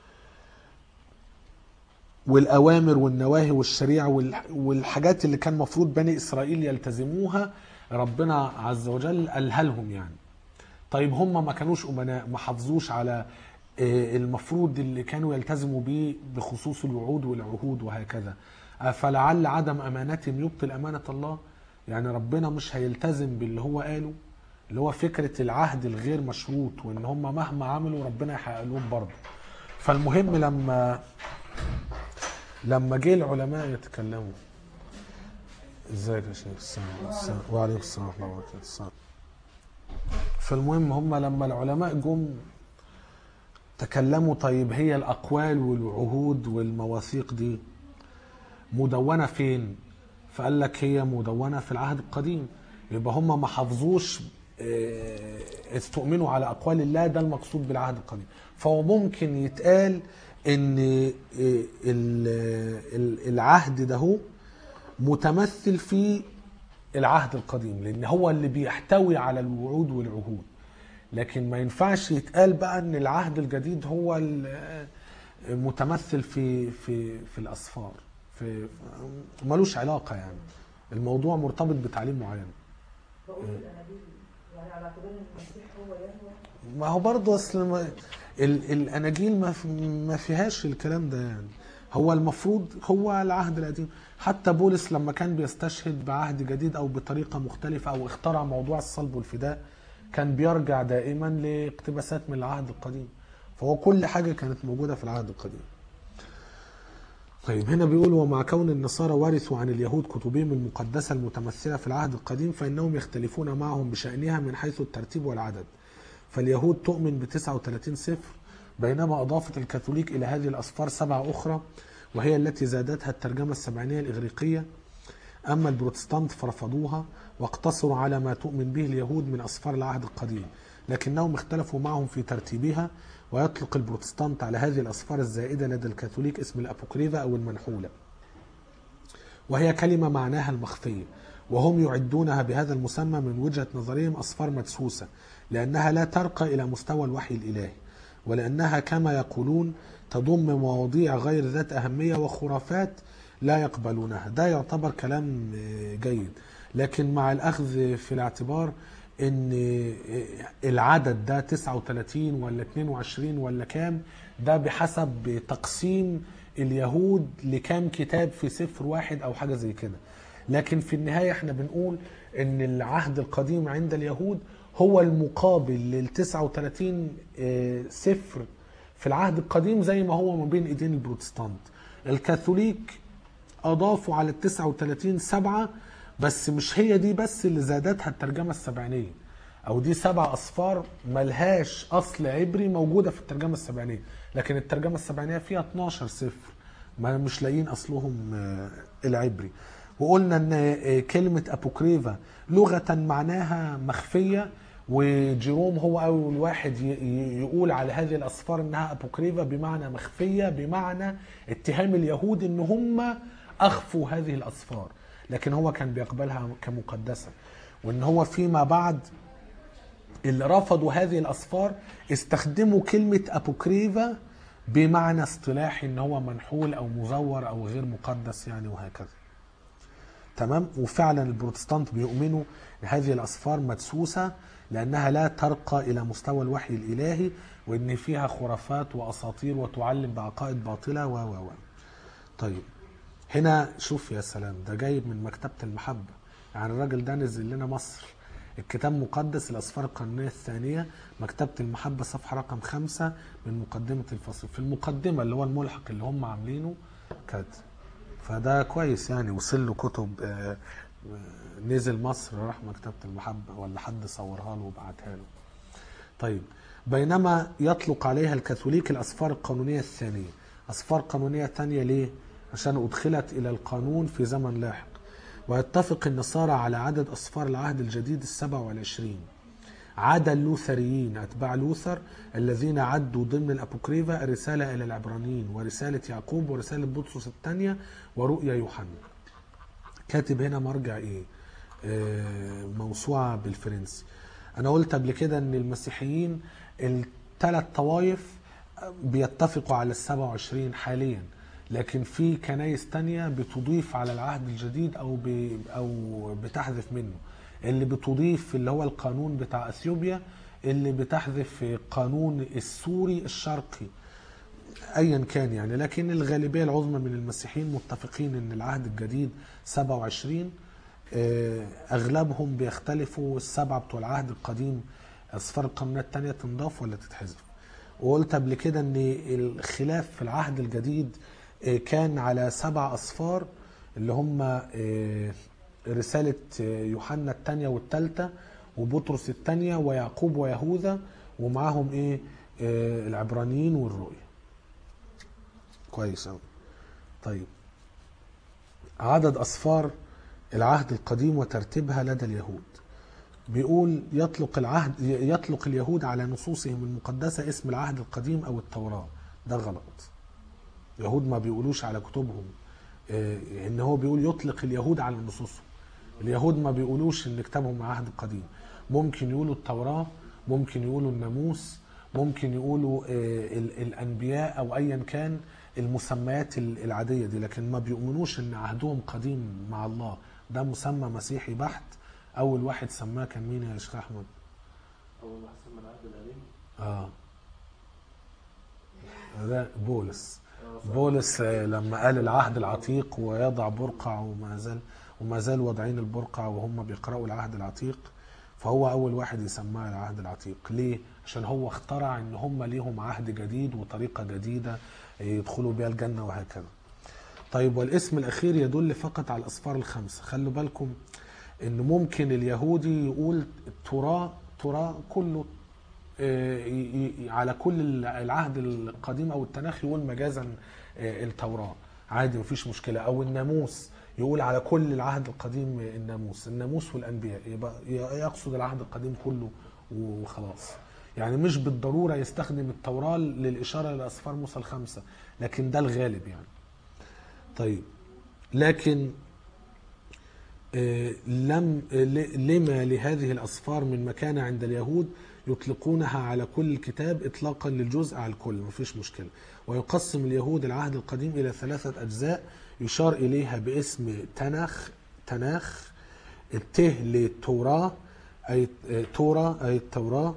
والاوامر والنواهي والشريعه والح- والحاجات اللي كان مفروض بني اسرائيل يلتزموها ربنا عز وجل قالها لهم يعني طيب هم ما كانوش امناء ما حافظوش على آه، المفروض اللي كانوا يلتزموا به بخصوص الوعود والعهود وهكذا آه، فلعل عدم امانتهم يبطل امانه الله يعني ربنا مش هيلتزم باللي هو قاله اللي هو فكره العهد الغير مشروط وان هم مهما عملوا ربنا يحقق لهم برضه فالمهم لما لما جه العلماء يتكلموا ازيك يا شيخ السلام السلام وعليكم السلام ورحمه الله وبركاته السلام. فالمهم هم لما العلماء جم تكلموا طيب هي الاقوال والعهود والمواثيق دي مدونه فين فقال لك هي مدونه في العهد القديم يبقى هم ما حافظوش آه، استؤمنوا على اقوال الله ده المقصود بالعهد القديم فهو ممكن يتقال ان آه، ال- ال- العهد ده هو متمثل في العهد القديم لان هو اللي بيحتوي على الوعود والعهود لكن ما ينفعش يتقال بقى ان العهد الجديد هو ال- متمثل في في في الاسفار في ملوش علاقه يعني الموضوع مرتبط بتعليم معين بقول في الاناجيل يعني على اعتبار ان المسيح هو يهوى ما هو برضه اصل ما ال- الاناجيل ما في- ما فيهاش الكلام ده يعني هو المفروض هو العهد القديم حتى بولس لما كان بيستشهد بعهد جديد او بطريقه مختلفه او اخترع موضوع الصلب والفداء كان بيرجع دائما لاقتباسات من العهد القديم فهو كل حاجه كانت موجوده في العهد القديم طيب هنا بيقول ومع كون النصارى ورثوا عن اليهود كتبهم المقدسة المتمثلة في العهد القديم فإنهم يختلفون معهم بشأنها من حيث الترتيب والعدد فاليهود تؤمن ب 39 سفر بينما أضافت الكاثوليك إلى هذه الأسفار سبعة أخرى وهي التي زادتها الترجمة السبعينية الإغريقية أما البروتستانت فرفضوها واقتصروا على ما تؤمن به اليهود من أسفار العهد القديم لكنهم اختلفوا معهم في ترتيبها ويطلق البروتستانت على هذه الأسفار الزائدة لدى الكاثوليك اسم الأبوكريفة أو المنحولة وهي كلمة معناها المخفية وهم يعدونها بهذا المسمى من وجهة نظرهم أصفار مدسوسة لأنها لا ترقى إلى مستوى الوحي الإلهي ولأنها كما يقولون تضم مواضيع غير ذات أهمية وخرافات لا يقبلونها ده يعتبر كلام آه، جيد لكن مع الأخذ في الاعتبار ان آه، العدد ده 39 ولا 22 ولا كام ده بحسب تقسيم اليهود لكام كتاب في سفر واحد او حاجه زي كده لكن في النهايه احنا بنقول ان العهد القديم عند اليهود هو المقابل لل 39 آه، سفر في العهد القديم زي ما هو ما بين ايدين البروتستانت الكاثوليك اضافوا على ال 39 سبعه بس مش هي دي بس اللي زادتها الترجمه السبعينيه او دي سبع اصفار ملهاش اصل عبري موجوده في الترجمه السبعينيه لكن الترجمه السبعينيه فيها 12 سفر ما مش لاقيين اصلهم آه، العبري وقلنا ان آه، كلمه ابوكريفا لغه معناها مخفيه وجيروم هو اول واحد ي- ي- يقول على هذه الاسفار انها ابوكريفا بمعنى مخفيه بمعنى اتهام اليهود ان هم اخفوا هذه الاسفار لكن هو كان بيقبلها كمقدسه وان هو فيما بعد اللي رفضوا هذه الاسفار استخدموا كلمه ابوكريفا بمعنى اصطلاحي ان هو منحول او مزور او غير مقدس يعني وهكذا تمام وفعلا البروتستانت بيؤمنوا ان هذه الاسفار مدسوسه لانها لا ترقى الى مستوى الوحي الالهي وان فيها خرافات واساطير وتعلم بعقائد باطله و و و طيب هنا شوف يا سلام ده جايب من مكتبه المحبه يعني الراجل ده نزل لنا مصر الكتاب مقدس الأسفار القانونية الثانية مكتبة المحبة صفحة رقم خمسة من مقدمة الفصل في المقدمة اللي هو الملحق اللي هم عاملينه كده فده كويس يعني وصل له كتب آه، آه، نزل مصر راح مكتبة المحبة ولا حد صورها له وبعتها له طيب بينما يطلق عليها الكاثوليك الأسفار القانونية الثانية أسفار قانونية ثانية ليه؟ عشان أدخلت إلى القانون في زمن لاحق ويتفق النصارى على عدد أسفار العهد الجديد السبع والعشرين عدا اللوثريين أتباع لوثر الذين عدوا ضمن الأبوكريفا الرسالة إلى العبرانيين ورسالة يعقوب ورسالة بطرس الثانية ورؤيا يوحنا كاتب هنا مرجع إيه آه، موسوعة بالفرنسي أنا قلت قبل كده أن المسيحيين الثلاث طوائف بيتفقوا على السبع وعشرين حاليا لكن في كنايس تانية بتضيف على العهد الجديد أو ب... أو بتحذف منه اللي بتضيف اللي هو القانون بتاع اثيوبيا اللي بتحذف قانون السوري الشرقي ايا كان يعني لكن الغالبيه العظمى من المسيحيين متفقين ان العهد الجديد 27 آه، اغلبهم بيختلفوا السبعه بتوع العهد القديم اصفار القانونيه الثانيه تنضاف ولا تتحذف وقلت قبل كده ان الخلاف في العهد الجديد آه، كان على سبع اصفار اللي هم آه، رساله آه، يوحنا الثانيه والثالثه وبطرس الثانيه ويعقوب ويهوذا ومعاهم ايه آه، العبرانيين والرؤيا كويس قوي طيب عدد أصفار العهد القديم وترتيبها لدى اليهود بيقول يطلق العهد يطلق اليهود على نصوصهم المقدسة اسم العهد القديم أو التوراة ده غلط اليهود ما بيقولوش على كتبهم آه، ان هو بيقول يطلق اليهود على نصوصهم اليهود ما بيقولوش ان كتابهم العهد القديم ممكن يقولوا التوراة ممكن يقولوا الناموس ممكن يقولوا آه، ال- الانبياء او ايا كان المسميات ال- العاديه دي لكن ما بيؤمنوش ان عهدهم قديم مع الله ده مسمى مسيحي بحت اول واحد سماه كان مين يا شيخ احمد أول ما حسن من العهد القديم اه ده بولس آه، صح. بولس آه، لما قال العهد العتيق ويضع برقع وما زال وما زال واضعين البرقع وهم بيقرأوا العهد العتيق فهو أول واحد يسماه العهد العتيق ليه؟ عشان هو اخترع إن هم ليهم عهد جديد وطريقة جديدة يدخلوا بيها الجنة وهكذا طيب والاسم الأخير يدل فقط على الأصفار الخمسة خلوا بالكم إن ممكن اليهودي يقول التراة تراة كله آه، ي- ي- على كل العهد القديم او التناخ يقول مجازا آه، التوراه عادي مفيش مشكله او الناموس يقول على كل العهد القديم الناموس الناموس والانبياء يبقى ي- يقصد العهد القديم كله وخلاص يعني مش بالضروره يستخدم التوراه للاشاره لاسفار موسى الخمسه لكن ده الغالب يعني طيب لكن آه، لم آه، ل- لما لهذه الأصفار من مكانة عند اليهود يطلقونها على كل كتاب إطلاقا للجزء على الكل مفيش مشكلة ويقسم اليهود العهد القديم إلى ثلاثة أجزاء يشار إليها باسم تناخ تناخ الته للتوراة أي آه، تورا أي التوراة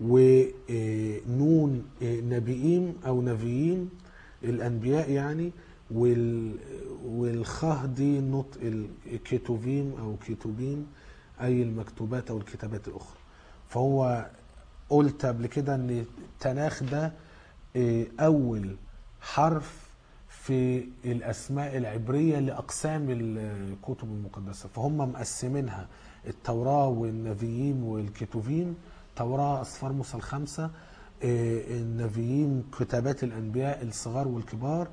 ونون نبيين أو نبيين الأنبياء يعني وال والخاء دي نطق الكتوبيم او كتوبيم اي المكتوبات او الكتابات الاخرى فهو قلت قبل كده ان التناخ ده إيه، اول حرف في الاسماء العبريه لاقسام الكتب المقدسه فهم مقسمينها التوراه والنبيين والكتوبيم توراه اسفار موسى الخمسه إيه، النبيين كتابات الانبياء الصغار والكبار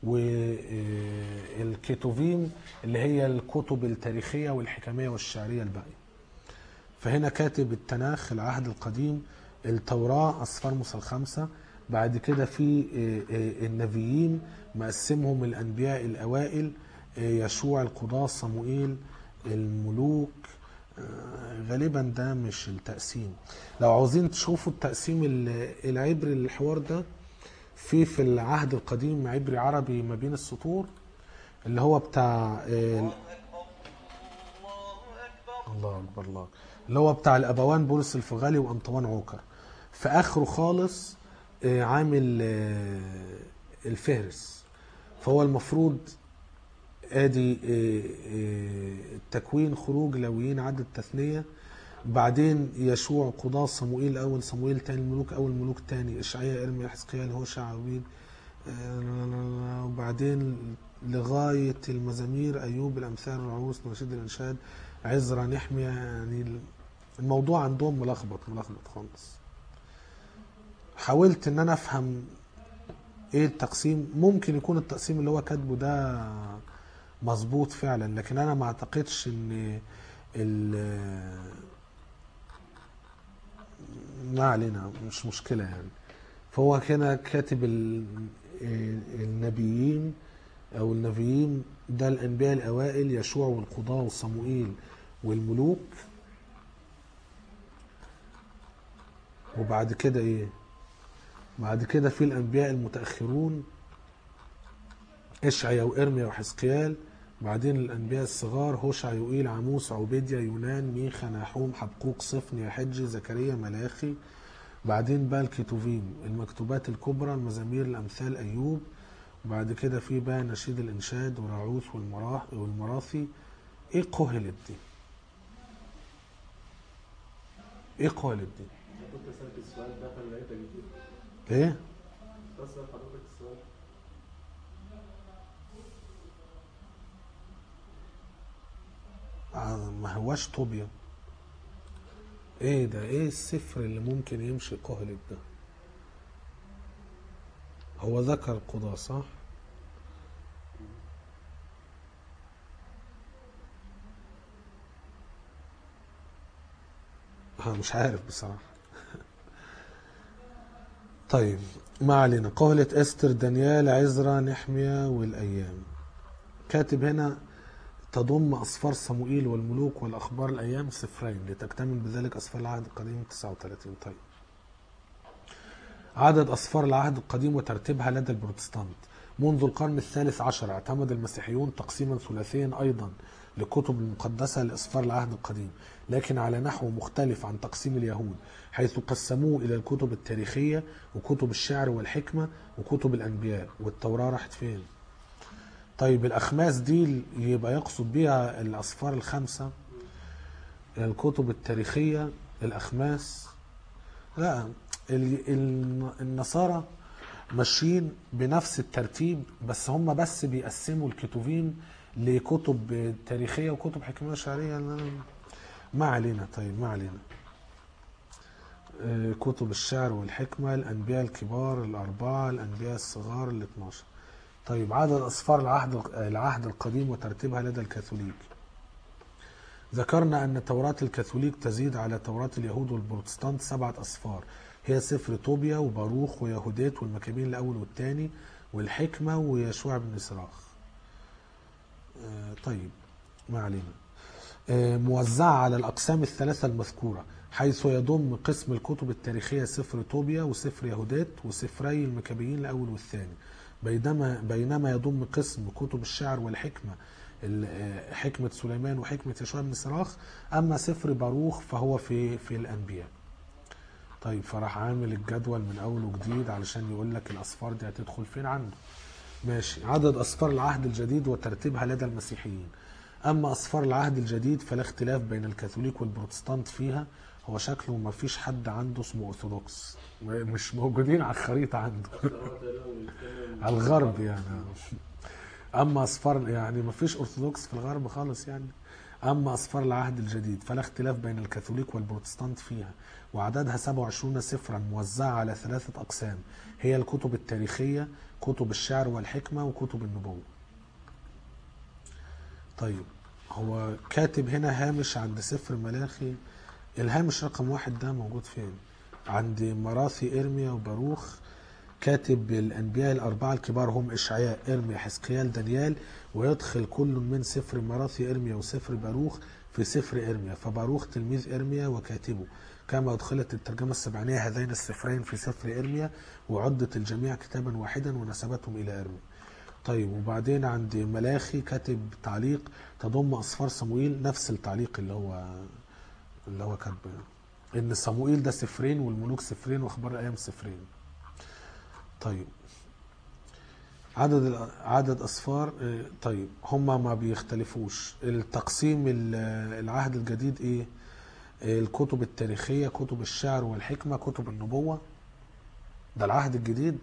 والكتوفيم اللي هي الكتب التاريخية والحكمية والشعرية الباقية فهنا كاتب التناخ العهد القديم التوراة أصفار موسى الخمسة بعد كده في آه، آه، النبيين مقسمهم الأنبياء الأوائل آه، يشوع القضاة صموئيل الملوك آه، غالبا ده مش التقسيم لو عاوزين تشوفوا التقسيم ال- العبري للحوار ده في في العهد القديم عبري عربي ما بين السطور اللي هو بتاع آه، الله اكبر الله اللي هو بتاع الابوان بولس الفغالي وانطوان عوكر في اخره خالص آه، عامل آه، الفهرس فهو المفروض ادي آه، آه، التكوين خروج لويين عدد تثنيه بعدين يشوع قضاة صموئيل اول صموئيل تاني الملوك اول ملوك تاني اشعياء ارميا حزقيال هوشع عبيد آه، وبعدين لغايه المزامير ايوب الامثال الرعوس نشيد الانشاد عزرا نحمية يعني الموضوع عندهم ملخبط ملخبط خالص حاولت ان انا افهم ايه التقسيم ممكن يكون التقسيم اللي هو كاتبه ده مظبوط فعلا لكن انا ما اعتقدش ان ال ما علينا مش مشكلة يعني فهو هنا كاتب ال- النبيين او النبيين ده الانبياء الاوائل يشوع والقضاة وصموئيل والملوك وبعد كده ايه بعد كده في الانبياء المتاخرون اشعيا وارميا وحزقيال بعدين الانبياء الصغار هوشع يوئيل عموس عبيديا يونان ميخا ناحوم حبقوق صفن حج زكريا ملاخي بعدين بقى الكتوفيم المكتوبات الكبرى المزامير الامثال ايوب وبعد كده في بقى نشيد الانشاد وراعوث والمراح والمراثي ايه قهلت دي ايه قهلت دي أنا كنت أسألك السؤال ده فلقيتك جديد ايه كنت أسأل حضرتك السؤال آه، ما هواش طوبيا ايه ده ايه السفر اللي ممكن يمشي قهلت ده هو ذكر القضاء صح ها مش عارف بصراحة طيب ما علينا قهلة استر دانيال عزرا نحمية والأيام كاتب هنا تضم أسفار صموئيل والملوك والأخبار الأيام سفرين لتكتمل بذلك أسفار العهد القديم 39 طيب عدد أسفار العهد القديم وترتيبها لدى البروتستانت منذ القرن الثالث عشر اعتمد المسيحيون تقسيما ثلاثيا أيضا للكتب المقدسة لأسفار العهد القديم لكن على نحو مختلف عن تقسيم اليهود حيث قسموه إلى الكتب التاريخية وكتب الشعر والحكمة وكتب الأنبياء والتوراة راحت فين؟ طيب الأخماس دي يبقى يقصد بيها الأسفار الخمسة الكتب التاريخية الأخماس لا ال- ال- النصارى ماشيين بنفس الترتيب بس هم بس بيقسموا الكتبين لكتب تاريخية وكتب حكمية شعرية ما علينا طيب ما علينا آه، كتب الشعر والحكمة الأنبياء الكبار الأربعة الأنبياء الصغار ال 12 طيب عدد أصفار العهد العهد القديم وترتيبها لدى الكاثوليك ذكرنا أن توراة الكاثوليك تزيد على توراة اليهود والبروتستانت سبعة أصفار هي سفر طوبيا وباروخ ويهودات والمكابين الأول والثاني والحكمة ويشوع بن سراخ آه، طيب ما علينا آه، موزعة على الأقسام الثلاثة المذكورة حيث يضم قسم الكتب التاريخية سفر طوبيا وسفر يهودات وسفري المكابيين الأول والثاني بينما بينما يضم قسم كتب الشعر والحكمة ال- آه، حكمة سليمان وحكمة يشوع بن سراخ أما سفر باروخ فهو في في الأنبياء طيب فراح عامل الجدول من أول وجديد علشان يقول لك الأصفار دي هتدخل فين عنده ماشي عدد أصفار العهد الجديد وترتيبها لدى المسيحيين أما أصفار العهد الجديد فلا اختلاف بين الكاثوليك والبروتستانت فيها هو شكله ما فيش حد عنده اسمه أرثوذكس مش موجودين على الخريطة عنده هو تقريبا بيتكلم على الغرب يعني اما اصفار يعني ما فيش ارثوذكس في الغرب خالص يعني اما اصفار العهد الجديد فلا اختلاف بين الكاثوليك والبروتستانت فيها وعددها 27 سفرا موزعه على ثلاثه اقسام هي الكتب التاريخيه كتب الشعر والحكمه وكتب النبوه طيب هو كاتب هنا هامش عند سفر ملاخي الهامش رقم واحد ده موجود فين عند مراثي ارميا وباروخ كاتب الانبياء الاربعه الكبار هم اشعياء ارميا حزقيال دانيال ويدخل كل من سفر مراثي ارميا وسفر باروخ في سفر ارميا فباروخ تلميذ ارميا وكاتبه كما ادخلت الترجمه السبعينيه هذين السفرين في سفر ارميا وعدت الجميع كتابا واحدا ونسبتهم الى ارميا طيب وبعدين عند ملاخي كاتب تعليق تضم اصفار صموئيل نفس التعليق اللي هو اللي هو كاتبه ان صموئيل ده سفرين والملوك سفرين واخبار الايام سفرين طيب عدد ال- عدد اصفار آه، طيب هما ما بيختلفوش التقسيم ال- العهد الجديد ايه آه، الكتب التاريخيه كتب الشعر والحكمه كتب النبوه ده العهد الجديد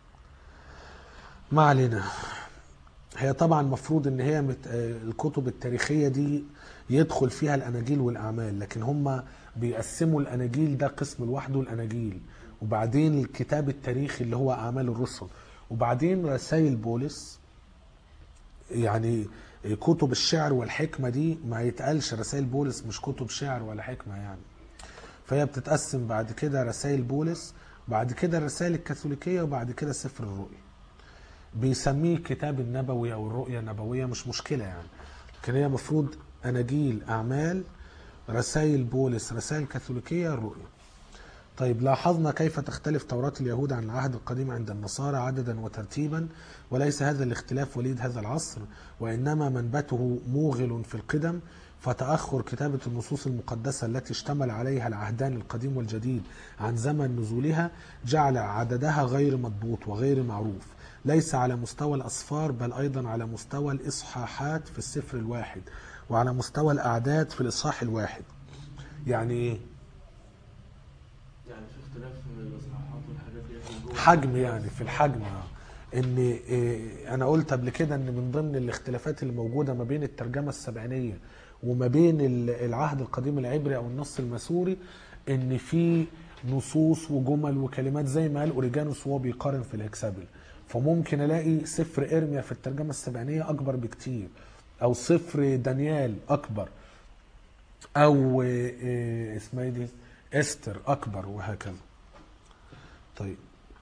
ما علينا هي طبعا مفروض ان هي مت... آه، الكتب التاريخيه دي يدخل فيها الاناجيل والاعمال لكن هم بيقسموا الاناجيل ده قسم لوحده الاناجيل وبعدين الكتاب التاريخي اللي هو اعمال الرسل وبعدين رسائل بولس يعني كتب الشعر والحكمه دي ما يتقالش رسائل بولس مش كتب شعر ولا حكمه يعني فهي بتتقسم بعد كده رسائل بولس بعد كده الرسائل الكاثوليكيه وبعد كده سفر الرؤيا بيسميه الكتاب النبوي او الرؤيا النبويه مش مشكله يعني لكن هي المفروض اناجيل اعمال رسائل بولس رسائل كاثوليكيه الرؤيا طيب لاحظنا كيف تختلف توراة اليهود عن العهد القديم عند النصارى عددا وترتيبا وليس هذا الاختلاف وليد هذا العصر وإنما منبته موغل في القدم فتأخر كتابة النصوص المقدسة التي اشتمل عليها العهدان القديم والجديد عن زمن نزولها جعل عددها غير مضبوط وغير معروف ليس على مستوى الأصفار بل أيضا على مستوى الإصحاحات في السفر الواحد وعلى مستوى الأعداد في الإصحاح الواحد يعني إيه؟ يعني في اختلاف من الاصحاحات والحاجات دي من جوه حجم يعني في الحجم آه. ان إيه، انا قلت قبل كده ان من ضمن الاختلافات اللي موجوده ما بين الترجمه السبعينيه وما بين ال- العهد القديم العبري او النص المسوري ان في نصوص وجمل وكلمات زي ما قال اوريجانوس وهو بيقارن في الاكسابل فممكن الاقي سفر ارميا في الترجمه السبعينيه اكبر بكتير او سفر دانيال اكبر او إيه، إيه، اسمها ايه دي استر اكبر وهكذا طيب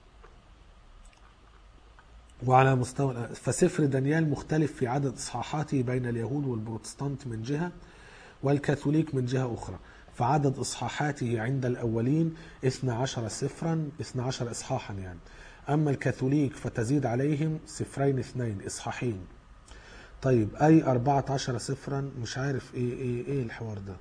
وعلى مستوى فسفر دانيال مختلف في عدد اصحاحاته بين اليهود والبروتستانت من جهه والكاثوليك من جهه اخرى فعدد اصحاحاته عند الاولين 12 سفرا 12 اصحاحا يعني اما الكاثوليك فتزيد عليهم سفرين اثنين اصحاحين طيب اي 14 سفرا مش عارف ايه ايه ايه الحوار ده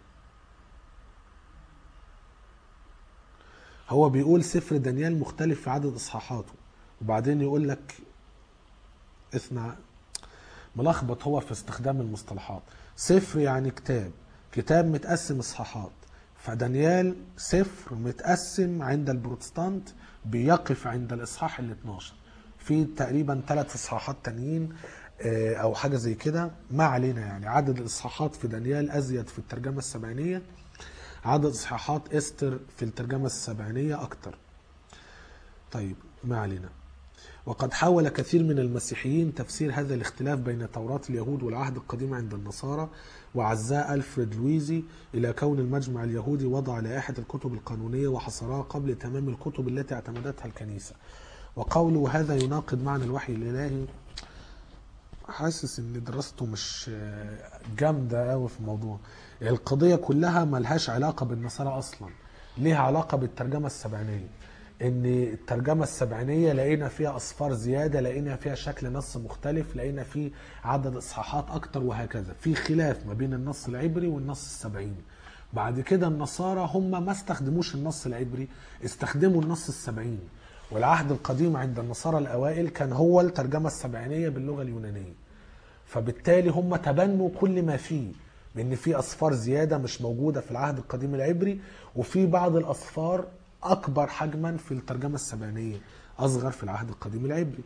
هو بيقول سفر دانيال مختلف في عدد اصحاحاته وبعدين يقول لك اثنى ملخبط هو في استخدام المصطلحات سفر يعني كتاب كتاب متقسم اصحاحات فدانيال سفر متقسم عند البروتستانت بيقف عند الاصحاح ال 12 في تقريبا ثلاث اصحاحات تانيين آه، او حاجه زي كده ما علينا يعني عدد الاصحاحات في دانيال ازيد في الترجمه السبعينيه عدد اصحاحات استر في الترجمه السبعينيه اكتر طيب ما علينا وقد حاول كثير من المسيحيين تفسير هذا الاختلاف بين توراة اليهود والعهد القديم عند النصارى وعزاه ألفريد لويزي إلى كون المجمع اليهودي وضع لائحة الكتب القانونية وحصرها قبل تمام الكتب التي اعتمدتها الكنيسة وقوله هذا يناقض معنى الوحي الإلهي حاسس ان دراسته مش جامده قوي في الموضوع القضيه كلها ملهاش علاقه بالنصارى اصلا ليها علاقه بالترجمه السبعينيه ان الترجمه السبعينيه لقينا فيها اصفار زياده لقينا فيها شكل نص مختلف لقينا فيه عدد اصحاحات اكتر وهكذا في خلاف ما بين النص العبري والنص السبعيني بعد كده النصارى هم ما استخدموش النص العبري استخدموا النص السبعيني والعهد القديم عند النصارى الاوائل كان هو الترجمه السبعينيه باللغه اليونانيه فبالتالي هم تبنوا كل ما فيه بان في اصفار زياده مش موجوده في العهد القديم العبري وفي بعض الاصفار اكبر حجما في الترجمه السبعينيه اصغر في العهد القديم العبري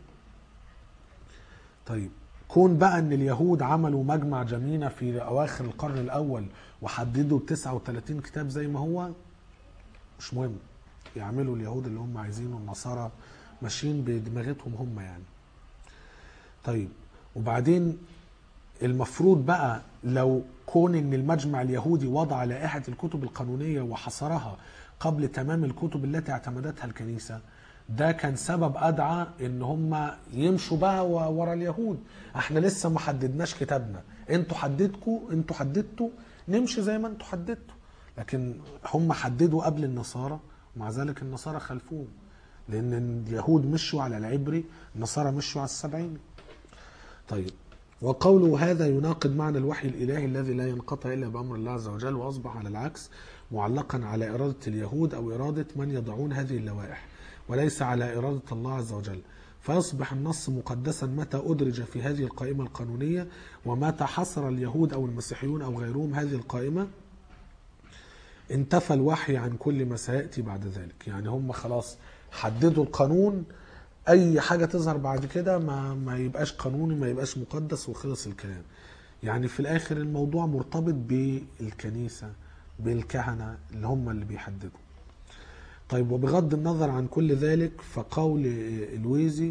طيب كون بقى ان اليهود عملوا مجمع جمينة في اواخر القرن الاول وحددوا 39 كتاب زي ما هو مش مهم يعملوا اليهود اللي هم عايزينه النصارى ماشيين بدماغتهم هم يعني طيب وبعدين المفروض بقى لو كون ان المجمع اليهودي وضع لائحة الكتب القانونية وحصرها قبل تمام الكتب التي اعتمدتها الكنيسة ده كان سبب ادعى ان هم يمشوا بقى ورا اليهود احنا لسه ما حددناش كتابنا انتوا حددكوا انتوا حددتوا نمشي زي ما انتوا حددتوا لكن هم حددوا قبل النصارى ومع ذلك النصارى خلفوهم لان اليهود مشوا على العبري النصارى مشوا على السبعيني طيب وقوله هذا يناقض معنى الوحي الإلهي الذي لا ينقطع إلا بأمر الله عز وجل وأصبح على العكس معلقا على إرادة اليهود أو إرادة من يضعون هذه اللوائح وليس على إرادة الله عز وجل فيصبح النص مقدسا متى أدرج في هذه القائمة القانونية ومتى حصر اليهود أو المسيحيون أو غيرهم هذه القائمة انتفى الوحي عن كل ما سيأتي بعد ذلك يعني هم خلاص حددوا القانون اي حاجه تظهر بعد كده ما ما يبقاش قانوني ما يبقاش مقدس وخلص الكلام يعني في الاخر الموضوع مرتبط بالكنيسه بالكهنه اللي هم اللي بيحددوا طيب وبغض النظر عن كل ذلك فقول الويزي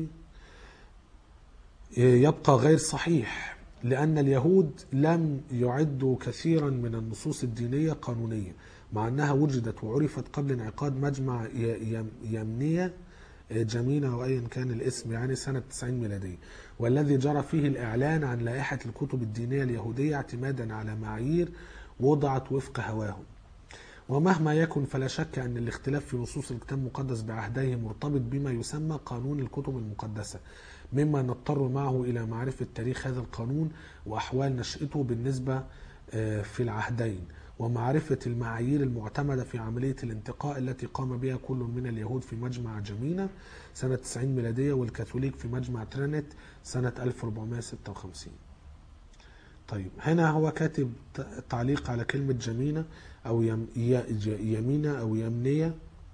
يبقى غير صحيح لأن اليهود لم يعدوا كثيرا من النصوص الدينية قانونية مع أنها وجدت وعرفت قبل انعقاد مجمع يمنية جمينة أو أيا كان الاسم يعني سنة 90 ميلادية والذي جرى فيه الإعلان عن لائحة الكتب الدينية اليهودية اعتمادا على معايير وضعت وفق هواهم ومهما يكن فلا شك أن الاختلاف في نصوص الكتاب المقدس بعهديه مرتبط بما يسمى قانون الكتب المقدسة مما نضطر معه إلى معرفة تاريخ هذا القانون وأحوال نشأته بالنسبة في العهدين ومعرفة المعايير المعتمدة في عملية الانتقاء التي قام بها كل من اليهود في مجمع جمينة سنة 90 ميلادية والكاثوليك في مجمع ترينت سنة 1456 طيب هنا هو كاتب تعليق على كلمة جمينة أو يم يمينة أو يمنية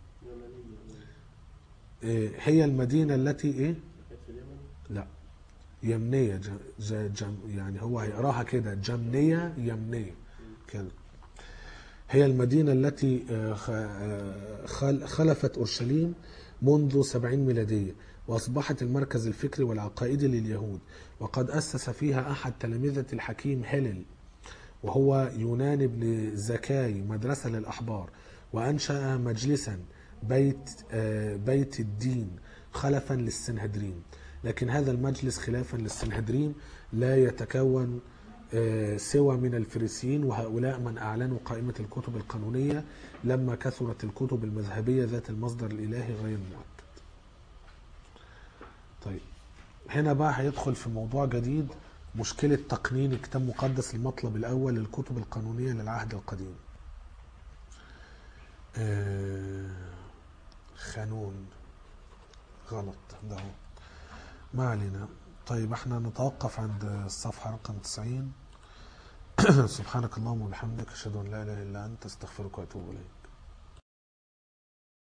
هي المدينة التي إيه؟ لا يمنية جم يعني هو هيقراها كده جمنية يمنية كده هي المدينة التي خلفت أورشليم منذ سبعين ميلادية وأصبحت المركز الفكري والعقائدي لليهود وقد أسس فيها أحد تلامذة الحكيم هيلل وهو يونان بن زكاي مدرسة للأحبار وأنشأ مجلسا بيت بيت الدين خلفا للسنهدرين لكن هذا المجلس خلافا للسنهدرين لا يتكون سوى من الفريسيين وهؤلاء من أعلنوا قائمة الكتب القانونية لما كثرت الكتب المذهبية ذات المصدر الإلهي غير المؤكد طيب هنا بقى هيدخل في موضوع جديد مشكلة تقنين كتاب مقدس المطلب الأول للكتب القانونية للعهد القديم خانون غلط ده هو ما علينا طيب احنا نتوقف عند الصفحة رقم 90 سبحانك اللهم وبحمدك اشهد ان لا اله الا انت استغفرك واتوب اليك